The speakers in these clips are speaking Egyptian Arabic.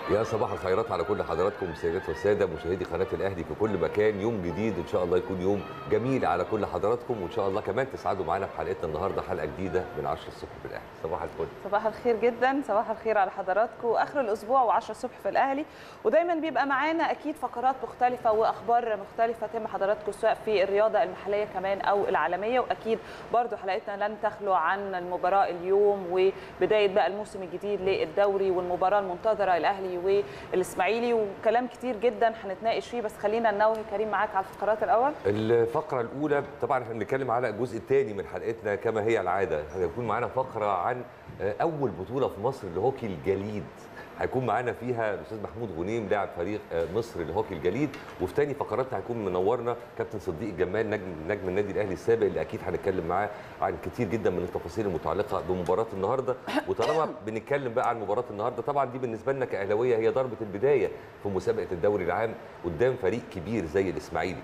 يا صباح الخيرات على كل حضراتكم سيدات والساده مشاهدي قناه الاهلي في كل مكان يوم جديد ان شاء الله يكون يوم جميل على كل حضراتكم وان شاء الله كمان تسعدوا معانا في حلقتنا النهارده حلقه جديده من 10 الصبح في الاهلي صباح الفل صباح الخير جدا صباح الخير على حضراتكم اخر الاسبوع و10 الصبح في الاهلي ودايما بيبقى معانا اكيد فقرات مختلفه واخبار مختلفه تم حضراتكم سواء في الرياضه المحليه كمان او العالميه واكيد برضو حلقتنا لن تخلو عن المباراه اليوم وبدايه بقى الموسم الجديد للدوري والمباراه المنتظره الاهلي والاسماعيلي وكلام كتير جدا هنتناقش فيه بس خلينا ننوه كريم معاك على الفقرات الاول الفقره الاولى طبعا احنا بنتكلم على الجزء الثاني من حلقتنا كما هي العاده هيكون معانا فقره عن اول بطوله في مصر لهوكي الجليد هيكون معانا فيها الاستاذ محمود غنيم لاعب فريق مصر لهوكي الجليد وفي تاني فقراتنا هيكون منورنا كابتن صديق الجمال نجم نجم النادي الاهلي السابق اللي اكيد هنتكلم معاه عن كتير جدا من التفاصيل المتعلقه بمباراه النهارده وطالما بنتكلم بقى عن مباراه النهارده طبعا دي بالنسبه لنا كاهلاويه هي ضربه البدايه في مسابقه الدوري العام قدام فريق كبير زي الاسماعيلي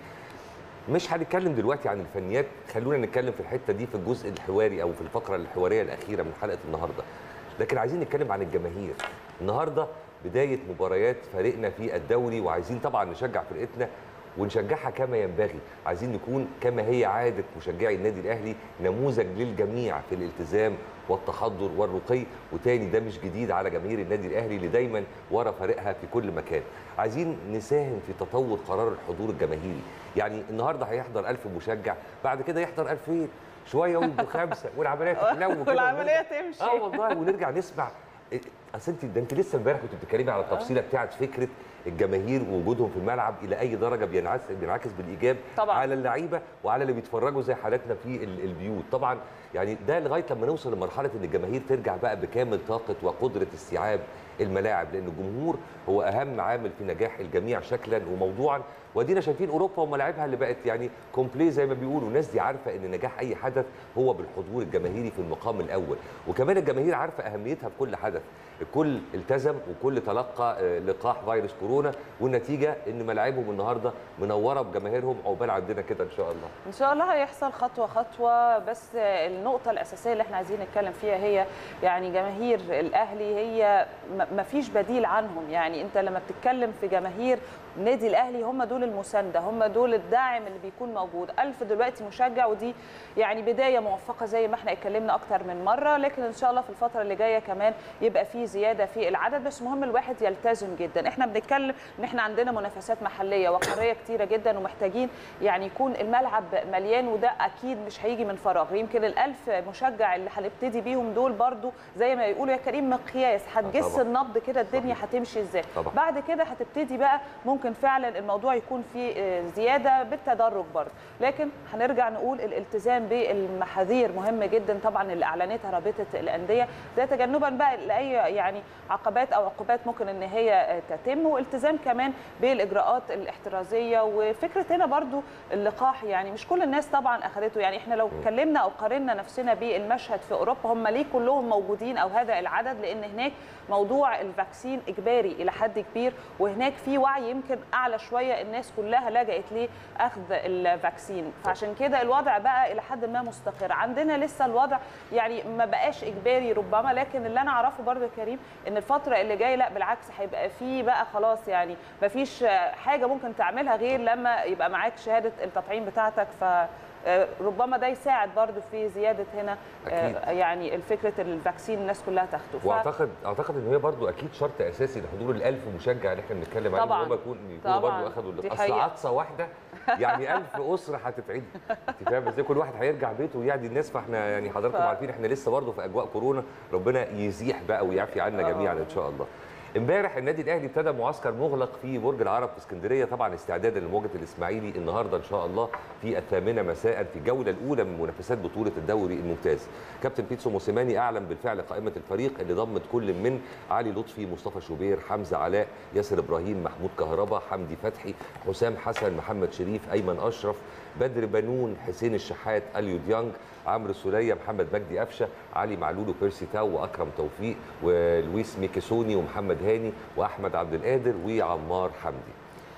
مش هنتكلم دلوقتي عن الفنيات خلونا نتكلم في الحته دي في الجزء الحواري او في الفقره الحواريه الاخيره من حلقه النهارده لكن عايزين نتكلم عن الجماهير النهارده بدايه مباريات فريقنا في الدوري وعايزين طبعا نشجع فرقتنا ونشجعها كما ينبغي عايزين نكون كما هي عاده مشجعي النادي الاهلي نموذج للجميع في الالتزام والتحضر والرقي وتاني ده مش جديد على جماهير النادي الاهلي اللي دايما ورا فريقها في كل مكان عايزين نساهم في تطور قرار الحضور الجماهيري يعني النهارده هيحضر 1000 مشجع بعد كده يحضر 2000 شويه ويبقوا خمسه والعمليه تحلو كده والعمليه تمشي اه والله ونرجع نسمع اصل انت ده انت لسه امبارح كنت بتتكلمي على التفصيله بتاعت فكره الجماهير ووجودهم في الملعب الى اي درجه بينعكس بينعكس بالايجاب طبعا. على اللعيبه وعلى اللي بيتفرجوا زي حالاتنا في البيوت طبعا يعني ده لغايه لما نوصل لمرحله ان الجماهير ترجع بقى بكامل طاقه وقدره استيعاب الملاعب لان الجمهور هو اهم عامل في نجاح الجميع شكلا وموضوعا وادينا شايفين اوروبا وملاعبها اللي بقت يعني كومبلي زي ما بيقولوا الناس دي عارفه ان نجاح اي حدث هو بالحضور الجماهيري في المقام الاول وكمان الجماهير عارفه اهميتها في كل حدث الكل التزم وكل تلقى لقاح فيروس كورونا والنتيجه ان ملاعبهم النهارده منوره بجماهيرهم عقبال عندنا كده ان شاء الله ان شاء الله هيحصل خطوه خطوه بس النقطه الاساسيه اللي احنا عايزين نتكلم فيها هي يعني جماهير الاهلي هي ما فيش بديل عنهم يعني انت لما بتتكلم في جماهير النادي الاهلي هم دول المسانده هم دول الداعم اللي بيكون موجود ألف دلوقتي مشجع ودي يعني بدايه موفقه زي ما احنا اتكلمنا اكتر من مره لكن ان شاء الله في الفتره اللي جايه كمان يبقى في زياده في العدد بس مهم الواحد يلتزم جدا احنا بنتكلم ان احنا عندنا منافسات محليه وقاريه كتيره جدا ومحتاجين يعني يكون الملعب مليان وده اكيد مش هيجي من فراغ يمكن الألف مشجع اللي هنبتدي بيهم دول برضو زي ما يقولوا يا كريم مقياس هتجس النبض كده الدنيا هتمشي ازاي بعد كده هتبتدي بقى ممكن فعلا الموضوع يكون فيه زياده بالتدرج برضه لكن هنرجع نقول الالتزام بالمحاذير مهم جدا طبعا اللي اعلنتها رابطه الانديه ده تجنبا بقى لاي يعني عقبات او عقوبات ممكن ان هي تتم والتزام كمان بالاجراءات الاحترازيه وفكره هنا برضو اللقاح يعني مش كل الناس طبعا اخذته يعني احنا لو اتكلمنا او قارنا نفسنا بالمشهد في اوروبا هم ليه كلهم موجودين او هذا العدد لان هناك موضوع الفاكسين اجباري الى حد كبير وهناك في وعي يمكن اعلى شويه الناس كلها لجأت لاخذ الفاكسين فعشان كده الوضع بقى الى حد ما مستقر عندنا لسه الوضع يعني ما بقاش اجباري ربما لكن اللي انا اعرفه برضو يا كريم ان الفتره اللي جايه لا بالعكس هيبقى في بقى خلاص يعني ما فيش حاجه ممكن تعملها غير لما يبقى معاك شهاده التطعيم بتاعتك ف ربما ده يساعد برضو في زياده هنا أكيد. يعني فكره الفاكسين الناس كلها تاخده ف... واعتقد اعتقد ان هي برضو اكيد شرط اساسي لحضور ال1000 مشجع اللي احنا بنتكلم عليه طبعا ان هم يكون يكونوا برضو اخذوا اصل عطسه واحده يعني 1000 اسره هتتعدي انت فاهم ازاي كل واحد هيرجع بيته ويعدي الناس فاحنا يعني حضراتكم ف... عارفين احنا لسه برضو في اجواء كورونا ربنا يزيح بقى ويعفي عنا جميعا ان شاء الله امبارح النادي الاهلي ابتدى معسكر مغلق في برج العرب في اسكندريه طبعا استعدادا لمواجهه الاسماعيلي النهارده ان شاء الله في الثامنه مساء في الجوله الاولى من منافسات بطوله الدوري الممتاز. كابتن بيتسو موسيماني اعلن بالفعل قائمه الفريق اللي ضمت كل من علي لطفي، مصطفى شوبير، حمزه علاء، ياسر ابراهيم، محمود كهربا، حمدي فتحي، حسام حسن، محمد شريف، ايمن اشرف، بدر بنون، حسين الشحات، اليو ديانج، عمرو السوليه، محمد مجدي قفشه، علي معلول وبيرسي تاو واكرم توفيق ولويس ميكيسوني ومحمد هاني واحمد عبد القادر وعمار حمدي.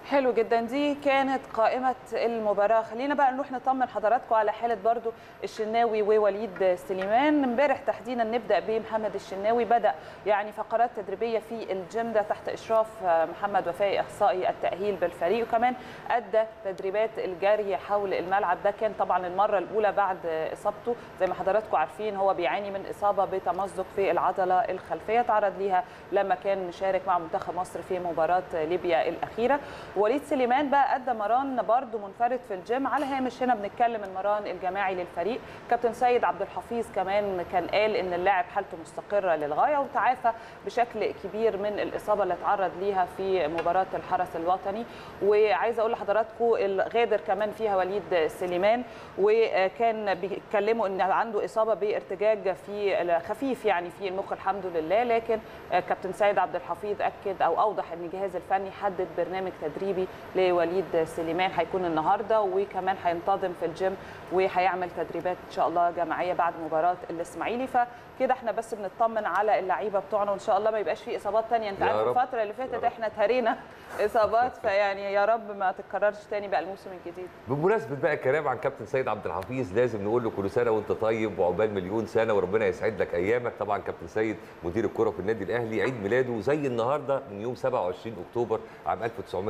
حلو جدا دي كانت قائمة المباراة خلينا بقى نروح نطمن حضراتكم على حالة برضو الشناوي ووليد سليمان امبارح تحديدا نبدأ بمحمد الشناوي بدأ يعني فقرات تدريبية في الجيم ده تحت إشراف محمد وفائي أخصائي التأهيل بالفريق وكمان أدى تدريبات الجري حول الملعب ده كان طبعا المرة الأولى بعد إصابته زي ما حضراتكم عارفين هو بيعاني من إصابة بتمزق في العضلة الخلفية تعرض ليها لما كان مشارك مع منتخب مصر في مباراة ليبيا الأخيرة وليد سليمان بقى ادى مران برده منفرد في الجيم على هامش هنا بنتكلم المران الجماعي للفريق كابتن سيد عبد الحفيظ كمان كان قال ان اللاعب حالته مستقره للغايه وتعافى بشكل كبير من الاصابه اللي اتعرض ليها في مباراه الحرس الوطني وعايزه اقول لحضراتكم الغادر كمان فيها وليد سليمان وكان بيتكلموا ان عنده اصابه بارتجاج في خفيف يعني في المخ الحمد لله لكن كابتن سيد عبد الحفيظ اكد او اوضح ان الجهاز الفني حدد برنامج تدريبي لوليد سليمان هيكون النهارده وكمان هينتظم في الجيم وهيعمل تدريبات ان شاء الله جماعيه بعد مباراه الاسماعيلي فكده احنا بس بنطمن على اللعيبه بتوعنا وان شاء الله ما يبقاش في اصابات ثانيه انت عارف الفتره اللي فاتت احنا اتهرينا اصابات فيعني يا رب ما تتكررش تاني بقى الموسم الجديد بمناسبه بقى الكلام عن كابتن سيد عبد الحفيظ لازم نقول له كل سنه وانت طيب وعقبال مليون سنه وربنا يسعد لك ايامك طبعا كابتن سيد مدير الكره في النادي الاهلي عيد ميلاده زي النهارده من يوم 27 اكتوبر عام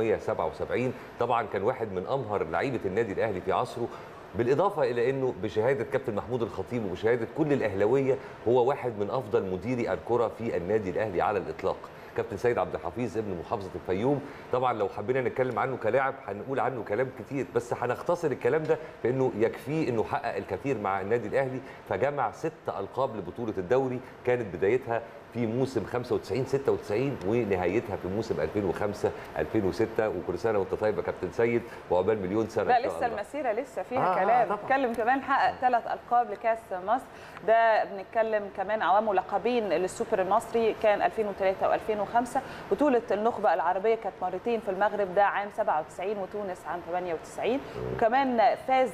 1977 طبعا كان واحد من امهر لعيبه النادي الاهلي في عصره بالاضافه الى انه بشهاده كابتن محمود الخطيب وبشهاده كل الاهلاويه هو واحد من افضل مديري الكره في النادي الاهلي على الاطلاق كابتن سيد عبد الحفيظ ابن محافظه الفيوم طبعا لو حبينا نتكلم عنه كلاعب هنقول عنه كلام كتير بس هنختصر الكلام ده في انه يكفيه انه حقق الكثير مع النادي الاهلي فجمع ست القاب لبطوله الدوري كانت بدايتها في موسم 95 96 ونهايتها في موسم 2005 2006 وكل سنه وانت طيب يا كابتن سيد وعقبال مليون سنه لا لسه المسيره لسه فيها آه كلام بنتكلم كمان حقق ثلاث القاب لكاس مصر ده بنتكلم كمان عوامه لقبين للسوبر المصري كان 2003 و2005 بطوله النخبه العربيه كانت مرتين في المغرب ده عام 97 وتونس عام 98 وكمان فاز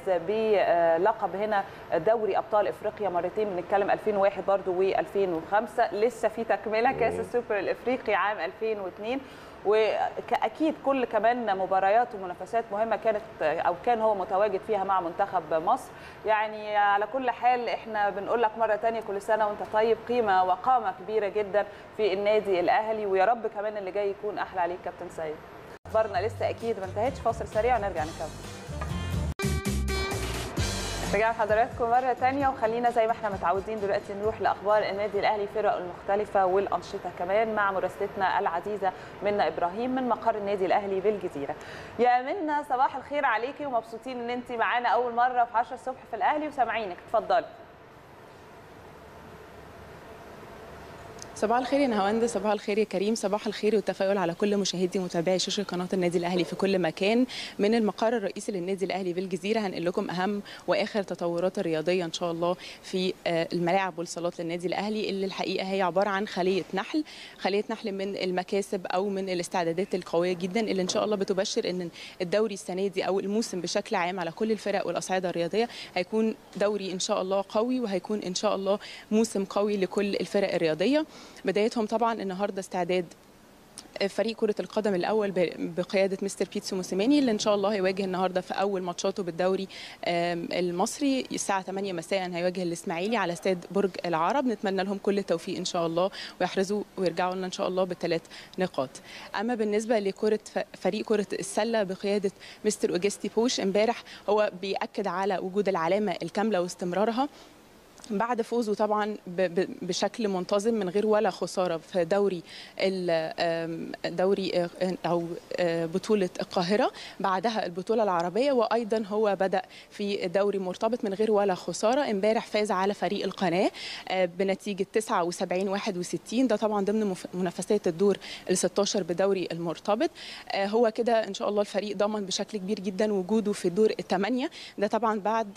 بلقب هنا دوري ابطال افريقيا مرتين بنتكلم 2001 برضه و2005 لسه في تكمله كاس السوبر الافريقي عام 2002 واكيد كل كمان مباريات ومنافسات مهمه كانت او كان هو متواجد فيها مع منتخب مصر يعني على كل حال احنا بنقول لك مره ثانيه كل سنه وانت طيب قيمه وقامه كبيره جدا في النادي الاهلي ويا رب كمان اللي جاي يكون احلى عليك كابتن سيد اخبارنا لسه اكيد ما انتهتش فاصل سريع ونرجع نكمل رجعنا لحضراتكم مرة تانية وخلينا زي ما احنا متعودين دلوقتي نروح لأخبار النادي الأهلي فرق المختلفة والأنشطة كمان مع مراسلتنا العزيزة منى إبراهيم من مقر النادي الأهلي بالجزيرة. يا منى صباح الخير عليكي ومبسوطين إن أنت معانا أول مرة في 10 الصبح في الأهلي وسامعينك اتفضلي. صباح الخير يا نهاوند صباح الخير يا كريم صباح الخير والتفاؤل على كل مشاهدي ومتابعي شاشه قناه النادي الاهلي في كل مكان من المقر الرئيسي للنادي الاهلي بالجزيره هنقل لكم اهم واخر التطورات الرياضيه ان شاء الله في الملاعب والصالات للنادي الاهلي اللي الحقيقه هي عباره عن خليه نحل خليه نحل من المكاسب او من الاستعدادات القويه جدا اللي ان شاء الله بتبشر ان الدوري السنه دي او الموسم بشكل عام على كل الفرق والاصعده الرياضيه هيكون دوري ان شاء الله قوي وهيكون ان شاء الله موسم قوي لكل الفرق الرياضيه بدايتهم طبعا النهارده استعداد فريق كرة القدم الأول بقيادة مستر بيتسو موسيماني اللي إن شاء الله هيواجه النهارده في أول ماتشاته بالدوري المصري الساعة 8 مساء هيواجه الإسماعيلي على استاد برج العرب نتمنى لهم كل التوفيق إن شاء الله ويحرزوا ويرجعوا لنا إن شاء الله بالثلاث نقاط. أما بالنسبة لكرة فريق كرة السلة بقيادة مستر أوجستي بوش امبارح هو بيأكد على وجود العلامة الكاملة واستمرارها بعد فوزه طبعا بشكل منتظم من غير ولا خساره في دوري دوري او بطوله القاهره بعدها البطوله العربيه وايضا هو بدا في دوري مرتبط من غير ولا خساره امبارح فاز على فريق القناه بنتيجه 79 61 ده طبعا ضمن منافسات الدور ال 16 بدوري المرتبط هو كده ان شاء الله الفريق ضمن بشكل كبير جدا وجوده في الدور الثمانيه ده طبعا بعد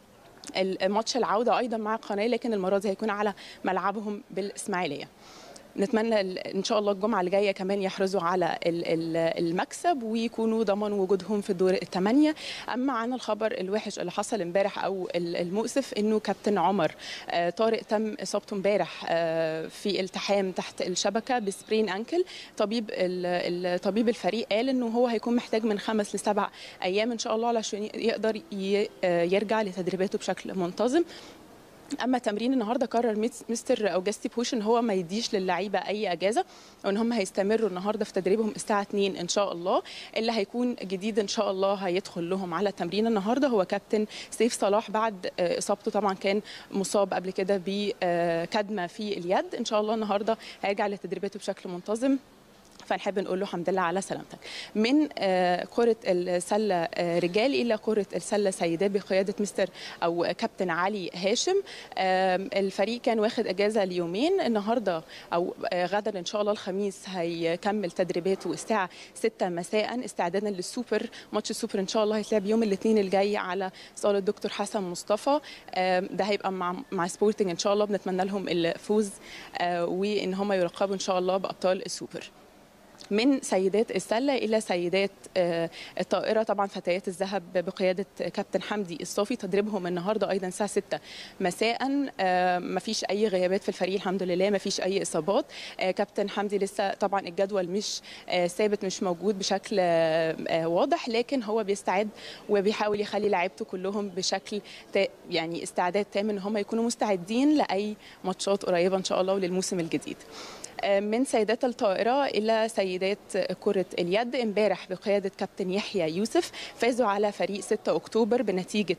الماتش العوده ايضا مع القناه لكن المره دي هيكون على ملعبهم بالاسماعيليه نتمنى ال- ان شاء الله الجمعه اللي جايه كمان يحرصوا على ال- ال- المكسب ويكونوا ضمنوا وجودهم في دور الثمانيه اما عن الخبر الوحش اللي حصل امبارح او ال- المؤسف انه كابتن عمر آه، طارق تم اصابته امبارح آه، في التحام تحت الشبكه بسبرين انكل طبيب ال- ال- طبيب الفريق قال انه هو هيكون محتاج من خمس لسبع ايام ان شاء الله علشان يقدر ي- آه، يرجع لتدريباته بشكل منتظم اما تمرين النهارده قرر ميس- مستر اوجستي بوش ان هو ما يديش للعيبه اي اجازه وان هم هيستمروا النهارده في تدريبهم الساعه 2 ان شاء الله اللي هيكون جديد ان شاء الله هيدخل لهم على التمرين النهارده هو كابتن سيف صلاح بعد آه، اصابته طبعا كان مصاب قبل كده بكدمه في اليد ان شاء الله النهارده هيرجع لتدريباته بشكل منتظم فنحب نقول له الحمد لله على سلامتك من آه، كرة السلة آه، رجال إلى كرة السلة سيدات بقيادة مستر أو كابتن علي هاشم آم، الفريق كان واخد أجازة ليومين النهاردة أو آه، غدا إن شاء الله الخميس هيكمل تدريباته الساعة 6 مساء استعدادا للسوبر ماتش السوبر إن شاء الله هيتلعب يوم الاثنين الجاي على صالة دكتور حسن مصطفى آم، ده هيبقى مع مع سبورتنج إن شاء الله بنتمنى لهم الفوز آه، وإن هم يلقبوا إن شاء الله بأبطال السوبر من سيدات السله الى سيدات آه، الطائره طبعا فتيات الذهب بقياده كابتن حمدي الصافي تدريبهم النهارده ايضا الساعه 6 مساء ما فيش اي غيابات في الفريق الحمد لله ما فيش اي اصابات آه، كابتن حمدي لسه طبعا الجدول مش آه، ثابت مش موجود بشكل آه، آه، واضح لكن هو بيستعد وبيحاول يخلي لعيبته كلهم بشكل تا- يعني استعداد تام ان هم يكونوا مستعدين لاي ماتشات قريبه ان شاء الله وللموسم الجديد من سيدات الطائرة إلى سيدات كرة اليد امبارح بقيادة كابتن يحيى يوسف فازوا على فريق 6 أكتوبر بنتيجة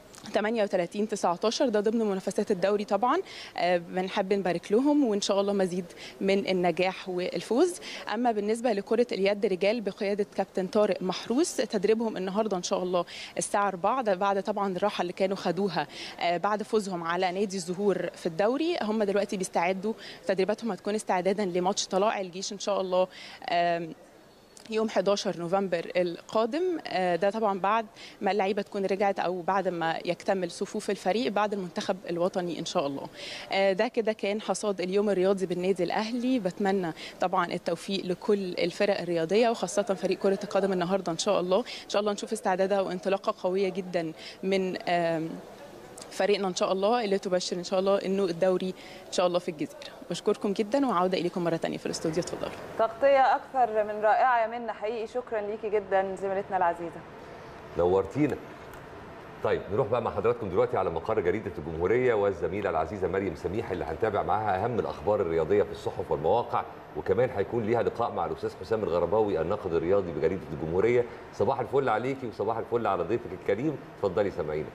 38 19 ده ضمن منافسات الدوري طبعا آه، بنحب نبارك لهم وان شاء الله مزيد من النجاح والفوز اما بالنسبه لكره اليد رجال بقياده كابتن طارق محروس تدريبهم النهارده ان شاء الله الساعه 4 ده بعد طبعا الراحه اللي كانوا خدوها آه، بعد فوزهم على نادي الزهور في الدوري هم دلوقتي بيستعدوا تدريباتهم هتكون استعدادا لماتش طلائع الجيش ان شاء الله آم، يوم 11 نوفمبر القادم آه، ده طبعا بعد ما اللعيبه تكون رجعت او بعد ما يكتمل صفوف الفريق بعد المنتخب الوطني ان شاء الله آه، ده كده كان حصاد اليوم الرياضي بالنادي الاهلي بتمنى طبعا التوفيق لكل الفرق الرياضيه وخاصه فريق كره القدم النهارده ان شاء الله ان شاء الله نشوف استعدادها وانطلاقه قويه جدا من آم، فريقنا ان شاء الله اللي تبشر ان شاء الله انه الدوري ان شاء الله في الجزيره بشكركم جدا وعوده اليكم مره ثانيه في الاستوديو اتفضلوا تغطيه اكثر من رائعه يا منى حقيقي شكرا ليكي جدا زميلتنا العزيزه نورتينا طيب نروح بقى مع حضراتكم دلوقتي على مقر جريده الجمهوريه والزميله العزيزه مريم سميح اللي هنتابع معاها اهم الاخبار الرياضيه في الصحف والمواقع وكمان هيكون ليها لقاء مع الاستاذ حسام الغرباوي الناقد الرياضي بجريده الجمهوريه صباح الفل عليكي وصباح الفل على ضيفك الكريم اتفضلي سامعينا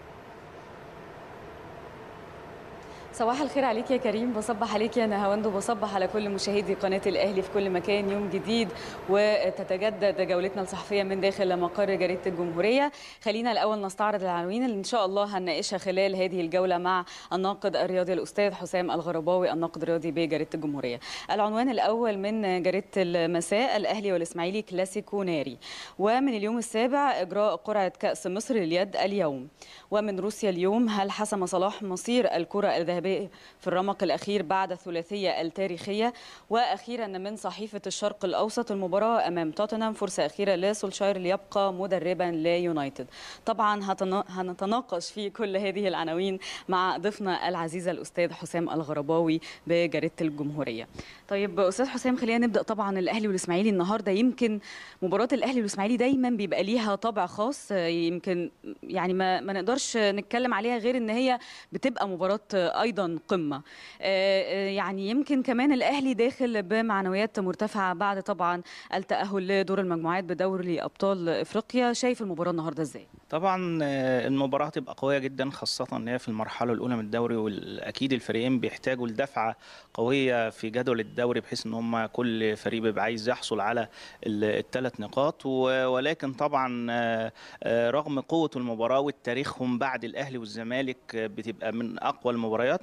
صباح الخير عليك يا كريم بصبح عليك يا نهاوند وبصبح على كل مشاهدي قناة الأهلي في كل مكان يوم جديد وتتجدد جولتنا الصحفية من داخل مقر جريدة الجمهورية خلينا الأول نستعرض العناوين اللي إن شاء الله هنناقشها خلال هذه الجولة مع الناقد الرياضي الأستاذ حسام الغرباوي الناقد الرياضي بجريدة الجمهورية العنوان الأول من جريدة المساء الأهلي والإسماعيلي كلاسيكو ناري ومن اليوم السابع إجراء قرعة كأس مصر لليد اليوم ومن روسيا اليوم هل حسم صلاح مصير الكرة الذهبية في الرمق الأخير بعد الثلاثية التاريخية وأخيرا من صحيفة الشرق الأوسط المباراة أمام توتنهام فرصة أخيرة لسولشاير ليبقى مدربا ليونايتد طبعا هتنا- هنتناقش في كل هذه العناوين مع ضيفنا العزيز الأستاذ حسام الغرباوي بجريدة الجمهورية طيب أستاذ حسام خلينا نبدأ طبعا الأهلي والإسماعيلي النهاردة يمكن مباراة الأهلي والإسماعيلي دايما بيبقى ليها طابع خاص يمكن يعني ما, ما نقدرش نتكلم عليها غير ان هي بتبقى مباراة ايضا قمة يعني يمكن كمان الاهلي داخل بمعنويات مرتفعة بعد طبعا التأهل لدور المجموعات بدوري ابطال افريقيا شايف المباراة النهاردة ازاي طبعا آه، المباراة هتبقى قوية جدا خاصة ان هي في المرحلة الأولى من الدوري والأكيد الفريقين بيحتاجوا لدفعة قوية في جدول الدوري بحيث ان هم كل فريق بيبقى عايز يحصل على الثلاث نقاط و- ولكن طبعا آه، آه، رغم قوة المباراة وتاريخهم بعد الأهلي والزمالك آه، بتبقى من أقوى المباريات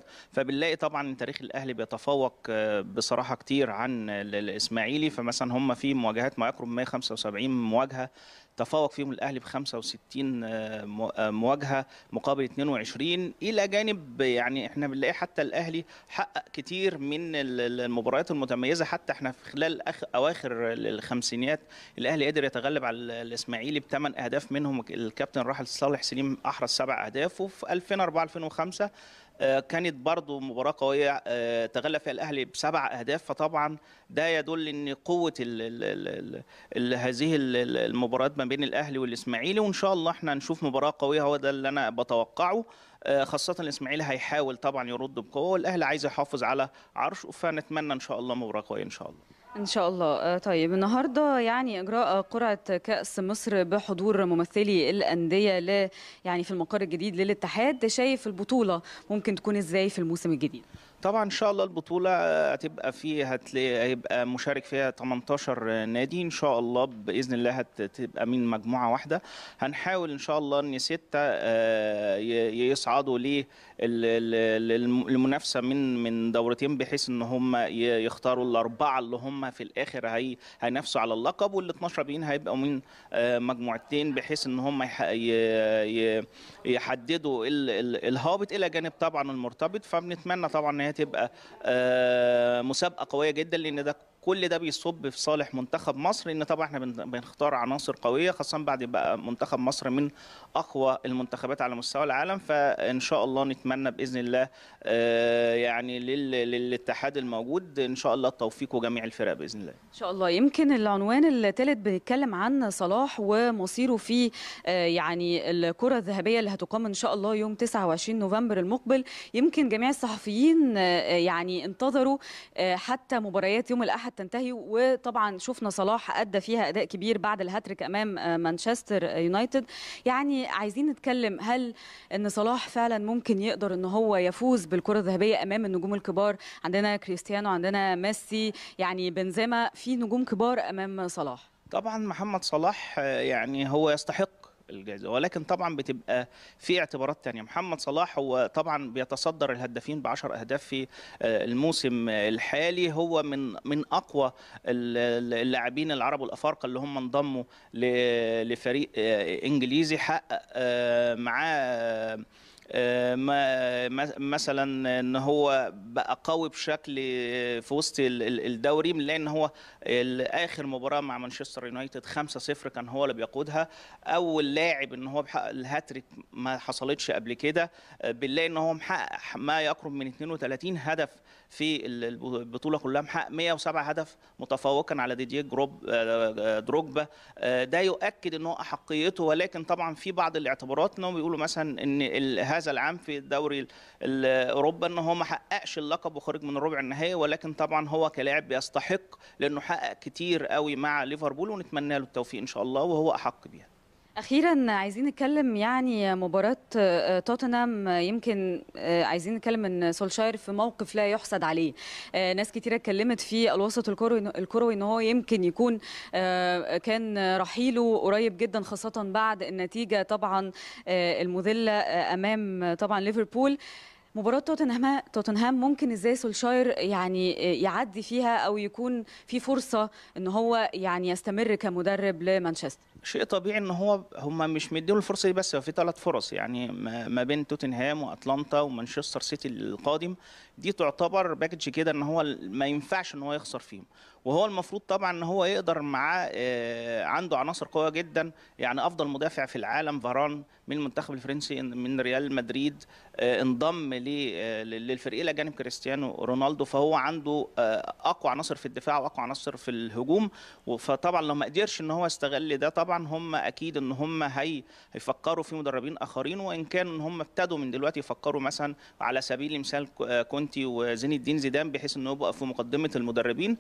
فبنلاقي طبعا ان تاريخ الاهلي بيتفوق آه، بصراحه كتير عن ال- الاسماعيلي فمثلا هم في مواجهات ما يقرب من 175 مواجهه تفوق فيهم الاهلي ب 65 آه، مو- آه، مواجهه مقابل 22 الى جانب يعني احنا بنلاقي حتى الاهلي حقق كتير من ال- ال- المباريات المتميزه حتى احنا في خلال أخ اواخر ال- الخمسينيات الاهلي قدر يتغلب على ال- الاسماعيلي بثمان اهداف منهم الكابتن راحل صالح سليم احرز سبع اهداف وفي 2004 2005 آه، كانت برضو مباراة قوية آه، تغلب فيها الأهلي بسبع أهداف فطبعا ده يدل أن قوة ال ال ال ال ال هذه ال- ال- المباريات ما بين الأهلي والإسماعيلي وإن شاء الله احنا نشوف مباراة قوية هو ده اللي أنا بتوقعه آه، خاصة الإسماعيلي هيحاول طبعا يرد بقوة والأهلي عايز يحافظ على عرشه فنتمنى إن شاء الله مباراة قوية إن شاء الله ان شاء الله آه، طيب النهارده يعني اجراء قرعه كاس مصر بحضور ممثلي الانديه ل يعني في المقر الجديد للاتحاد شايف البطوله ممكن تكون ازاي في الموسم الجديد طبعا ان شاء الله البطوله آه، هتبقى فيها هتلاقي هيبقى مشارك فيها 18 نادي ان شاء الله باذن الله هتبقى من مجموعه واحده هنحاول ان شاء الله ان سته آه، ي- يصعدوا للمنافسه من من دورتين بحيث ان هم ي- يختاروا الاربعه اللي هم في الاخر هي هينافسوا على اللقب وال 12 باقيين هيبقوا من آه، مجموعتين بحيث ان هم يح- ي- ي- يحددوا ال- ال- الهابط الى جانب طبعا المرتبط فبنتمنى طبعا ان هي تبقى آه، مسابقه قويه جدا لان ده كل ده بيصب في صالح منتخب مصر لان طبعا احنا بن- بنختار عناصر قويه خاصه بعد بقى منتخب مصر من اقوى المنتخبات على مستوى العالم فان شاء الله نتمنى باذن الله آه، يعني لل- للاتحاد الموجود ان شاء الله التوفيق وجميع الفرق باذن الله ان شاء الله يمكن العنوان الثالث بيتكلم عن صلاح ومصيره في آه، يعني الكره الذهبيه اللي هتقام ان شاء الله يوم 29 نوفمبر المقبل يمكن جميع الصحفيين آه، يعني انتظروا آه، حتى مباريات يوم الاحد تنتهي وطبعا شفنا صلاح ادى فيها اداء كبير بعد الهاتريك امام آه، مانشستر يونايتد يعني عايزين نتكلم هل ان صلاح فعلا ممكن يقدر ان هو يفوز بالكره الذهبيه امام النجوم الكبار عندنا كريستيانو عندنا ميسي يعني بنزيما في نجوم كبار امام صلاح طبعا محمد صلاح آه، يعني هو يستحق الجائزة ولكن طبعا بتبقى في اعتبارات تانية محمد صلاح هو طبعا بيتصدر الهدافين بعشر أهداف في آه، الموسم الحالي هو من من أقوى ال- ال- اللاعبين العرب والأفارقة اللي هم انضموا ل- لفريق آه، إنجليزي حقق آه، معاه آه، ما ما- مثلا ان هو بقى قوي بشكل في وسط ال- ال- الدوري بنلاقي ان هو ال- اخر مباراه مع مانشستر يونايتد 5-0 كان هو اللي بيقودها اول لاعب ان هو بيحقق الهاتريك ما حصلتش قبل كده آه، بنلاقي ان هو محقق ما يقرب من 32 هدف في ال- البطوله كلها محقق 107 هدف متفوقا على ديديه جروب آه، آه، دروجبا آه، ده يؤكد ان هو احقيته ولكن طبعا في بعض الاعتبارات انهم بيقولوا مثلا ان ال- هذا العام في الدوري ال- ال- اوروبا ان هو ما حققش اللقب وخرج من الربع النهائي ولكن طبعا هو كلاعب بيستحق لانه حقق كتير قوي مع ليفربول ونتمنى له التوفيق ان شاء الله وهو احق بيها اخيرا عايزين نتكلم يعني مباراه آه، توتنهام آه، يمكن آه، عايزين نتكلم ان سولشاير في موقف لا يحسد عليه آه، ناس كتيره اتكلمت في الوسط الكروي الكروي ان هو يمكن يكون آه، كان رحيله قريب جدا خاصه بعد النتيجه طبعا آه، المذله آه، امام طبعا ليفربول مباراة توتنهام توتنهام ممكن ازاي سولشاير يعني يعدي فيها او يكون في فرصة ان هو يعني يستمر كمدرب لمانشستر شيء طبيعي ان هو هم مش مديهم الفرصه دي بس هو في ثلاث فرص يعني ما ما بين توتنهام واتلانتا ومانشستر سيتي القادم دي تعتبر باكج كده ان هو ما ينفعش ان هو يخسر فيهم وهو المفروض طبعا ان هو يقدر معاه آه، عنده عناصر قويه جدا يعني افضل مدافع في العالم فاران من المنتخب الفرنسي من ريال مدريد آه، انضم ل- آه، للفريق الى جانب كريستيانو رونالدو فهو عنده آه، اقوى عناصر في الدفاع واقوى عناصر في الهجوم فطبعا لو ما قدرش ان هو يستغل ده طبعا هم اكيد ان هم هي هيفكروا في مدربين اخرين وان كان ان هم ابتدوا من دلوقتي يفكروا مثلا على سبيل المثال ك- آه، كونتي وزين الدين زيدان بحيث انه يبقى في مقدمه المدربين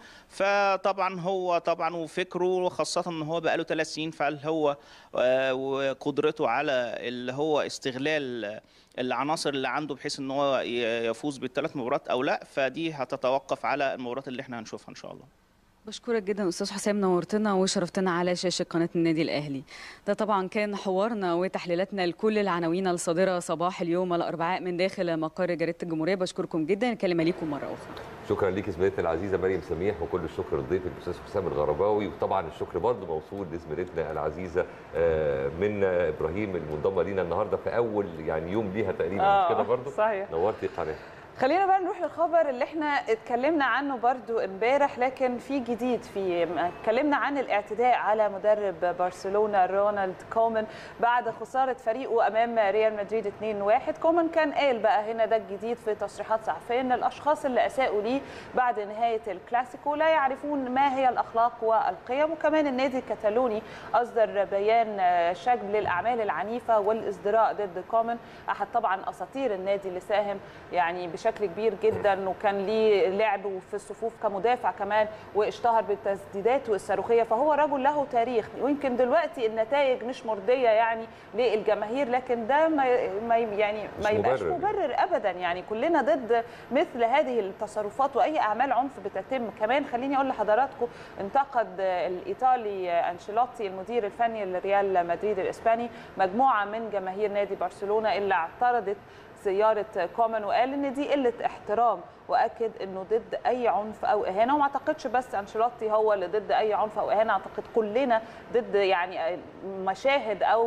فطبعا هو طبعا وفكره خاصه ان هو بقى له ثلاث سنين فهل هو آه، وقدرته على اللي هو استغلال العناصر اللي عنده بحيث ان هو ي- يفوز بالثلاث مباريات او لا فدي هتتوقف على المباريات اللي احنا هنشوفها ان شاء الله بشكرك جدا استاذ حسام نورتنا وشرفتنا على شاشه قناه النادي الاهلي ده طبعا كان حوارنا وتحليلاتنا لكل العناوين الصادره صباح اليوم الاربعاء من داخل مقر جريده الجمهوريه بشكركم جدا الكلمه ليكم مره اخرى شكرا ليك زميلتنا العزيزه مريم سميح وكل الشكر لضيفك الاستاذ حسام الغرباوي وطبعا الشكر برضه موصول لزميلتنا العزيزه آه، منى ابراهيم المنضمه لينا النهارده في اول يعني يوم ليها تقريبا مش كده برضه صحيح نورتي القناه خلينا بقى نروح للخبر اللي احنا اتكلمنا عنه برضو امبارح لكن في جديد في اتكلمنا عن الاعتداء على مدرب برشلونه رونالد كومان بعد خساره فريقه امام ريال مدريد 2-1 كومان كان قال بقى هنا ده الجديد في تصريحات صحفيه ان الاشخاص اللي اساءوا ليه بعد نهايه الكلاسيكو لا يعرفون ما هي الاخلاق والقيم وكمان النادي الكتالوني اصدر بيان شجب للاعمال العنيفه والازدراء ضد كومان احد طبعا اساطير النادي اللي ساهم يعني بشكل كبير جدا وكان ليه لعب في الصفوف كمدافع كمان واشتهر بالتسديدات الصاروخيه فهو رجل له تاريخ ويمكن دلوقتي النتائج مش مرضيه يعني للجماهير لكن ده ما ما يعني ما مش يبقاش مبرر. مبرر ابدا يعني كلنا ضد مثل هذه التصرفات واي اعمال عنف بتتم كمان خليني اقول لحضراتكم انتقد الايطالي انشيلوتي المدير الفني لريال مدريد الاسباني مجموعه من جماهير نادي برشلونه اللي اعترضت زياره كومان وقال ان دي قله احترام واكد انه ضد اي عنف او اهانه وما اعتقدش بس انشيلوتي هو اللي ضد اي عنف او اهانه اعتقد كلنا ضد يعني مشاهد او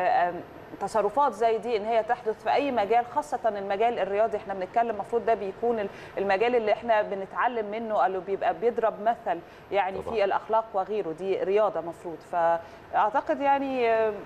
تصرفات زي دي ان هي تحدث في اي مجال خاصه المجال الرياضي احنا بنتكلم المفروض ده بيكون المجال اللي احنا بنتعلم منه اللي بيبقى بيضرب مثل يعني طبعاً. في الاخلاق وغيره دي رياضه مفروض فاعتقد يعني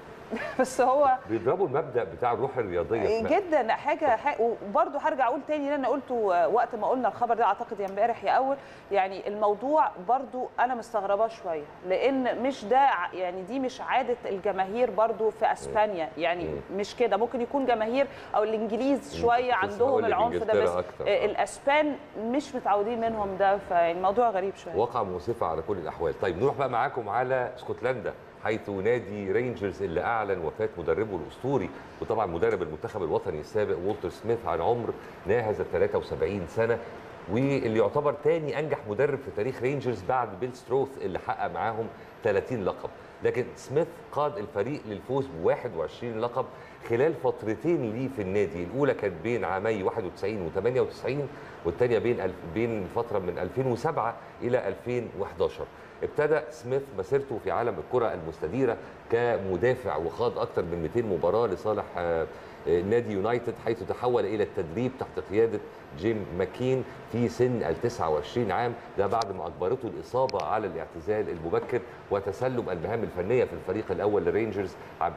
بس هو بيضربوا المبدا بتاع الروح الرياضيه في- جدا حاجه, حاجة وبرده هرجع اقول تاني اللي انا قلته وقت ما قلنا الخبر ده اعتقد يا امبارح يا اول يعني الموضوع برده انا مستغرباه شويه لان مش ده ع- يعني دي مش عاده الجماهير برده في اسبانيا يعني مم. مش كده ممكن يكون جماهير او الانجليز شويه كنت لسه عندهم هقول لك العنف ده إنجلترا بس أكتر. آه، الاسبان مش متعودين منهم ده فالموضوع غريب شويه واقعة مؤسفة على كل الأحوال طيب نروح بقى معاكم على اسكتلندا حيث نادي رينجرز اللي أعلن وفاة مدربه الأسطوري وطبعا مدرب المنتخب الوطني السابق وولتر سميث عن عمر ناهز ال 73 سنة واللي يعتبر تاني أنجح مدرب في تاريخ رينجرز بعد بيل ستروث اللي حقق معاهم 30 لقب لكن سميث قاد الفريق للفوز ب 21 لقب خلال فترتين ليه في النادي الاولى كانت بين عامي 91 و98 والثانيه بين الف بين فتره من 2007 الى 2011 ابتدى سميث مسيرته في عالم الكره المستديره كمدافع وخاض اكثر من 200 مباراه لصالح آه، آه، نادي يونايتد حيث تحول الى التدريب تحت قياده جيم ماكين في سن ال 29 عام ده بعد ما اجبرته الاصابه على الاعتزال المبكر وتسلم المهام الفنيه في الفريق الاول للرينجرز عام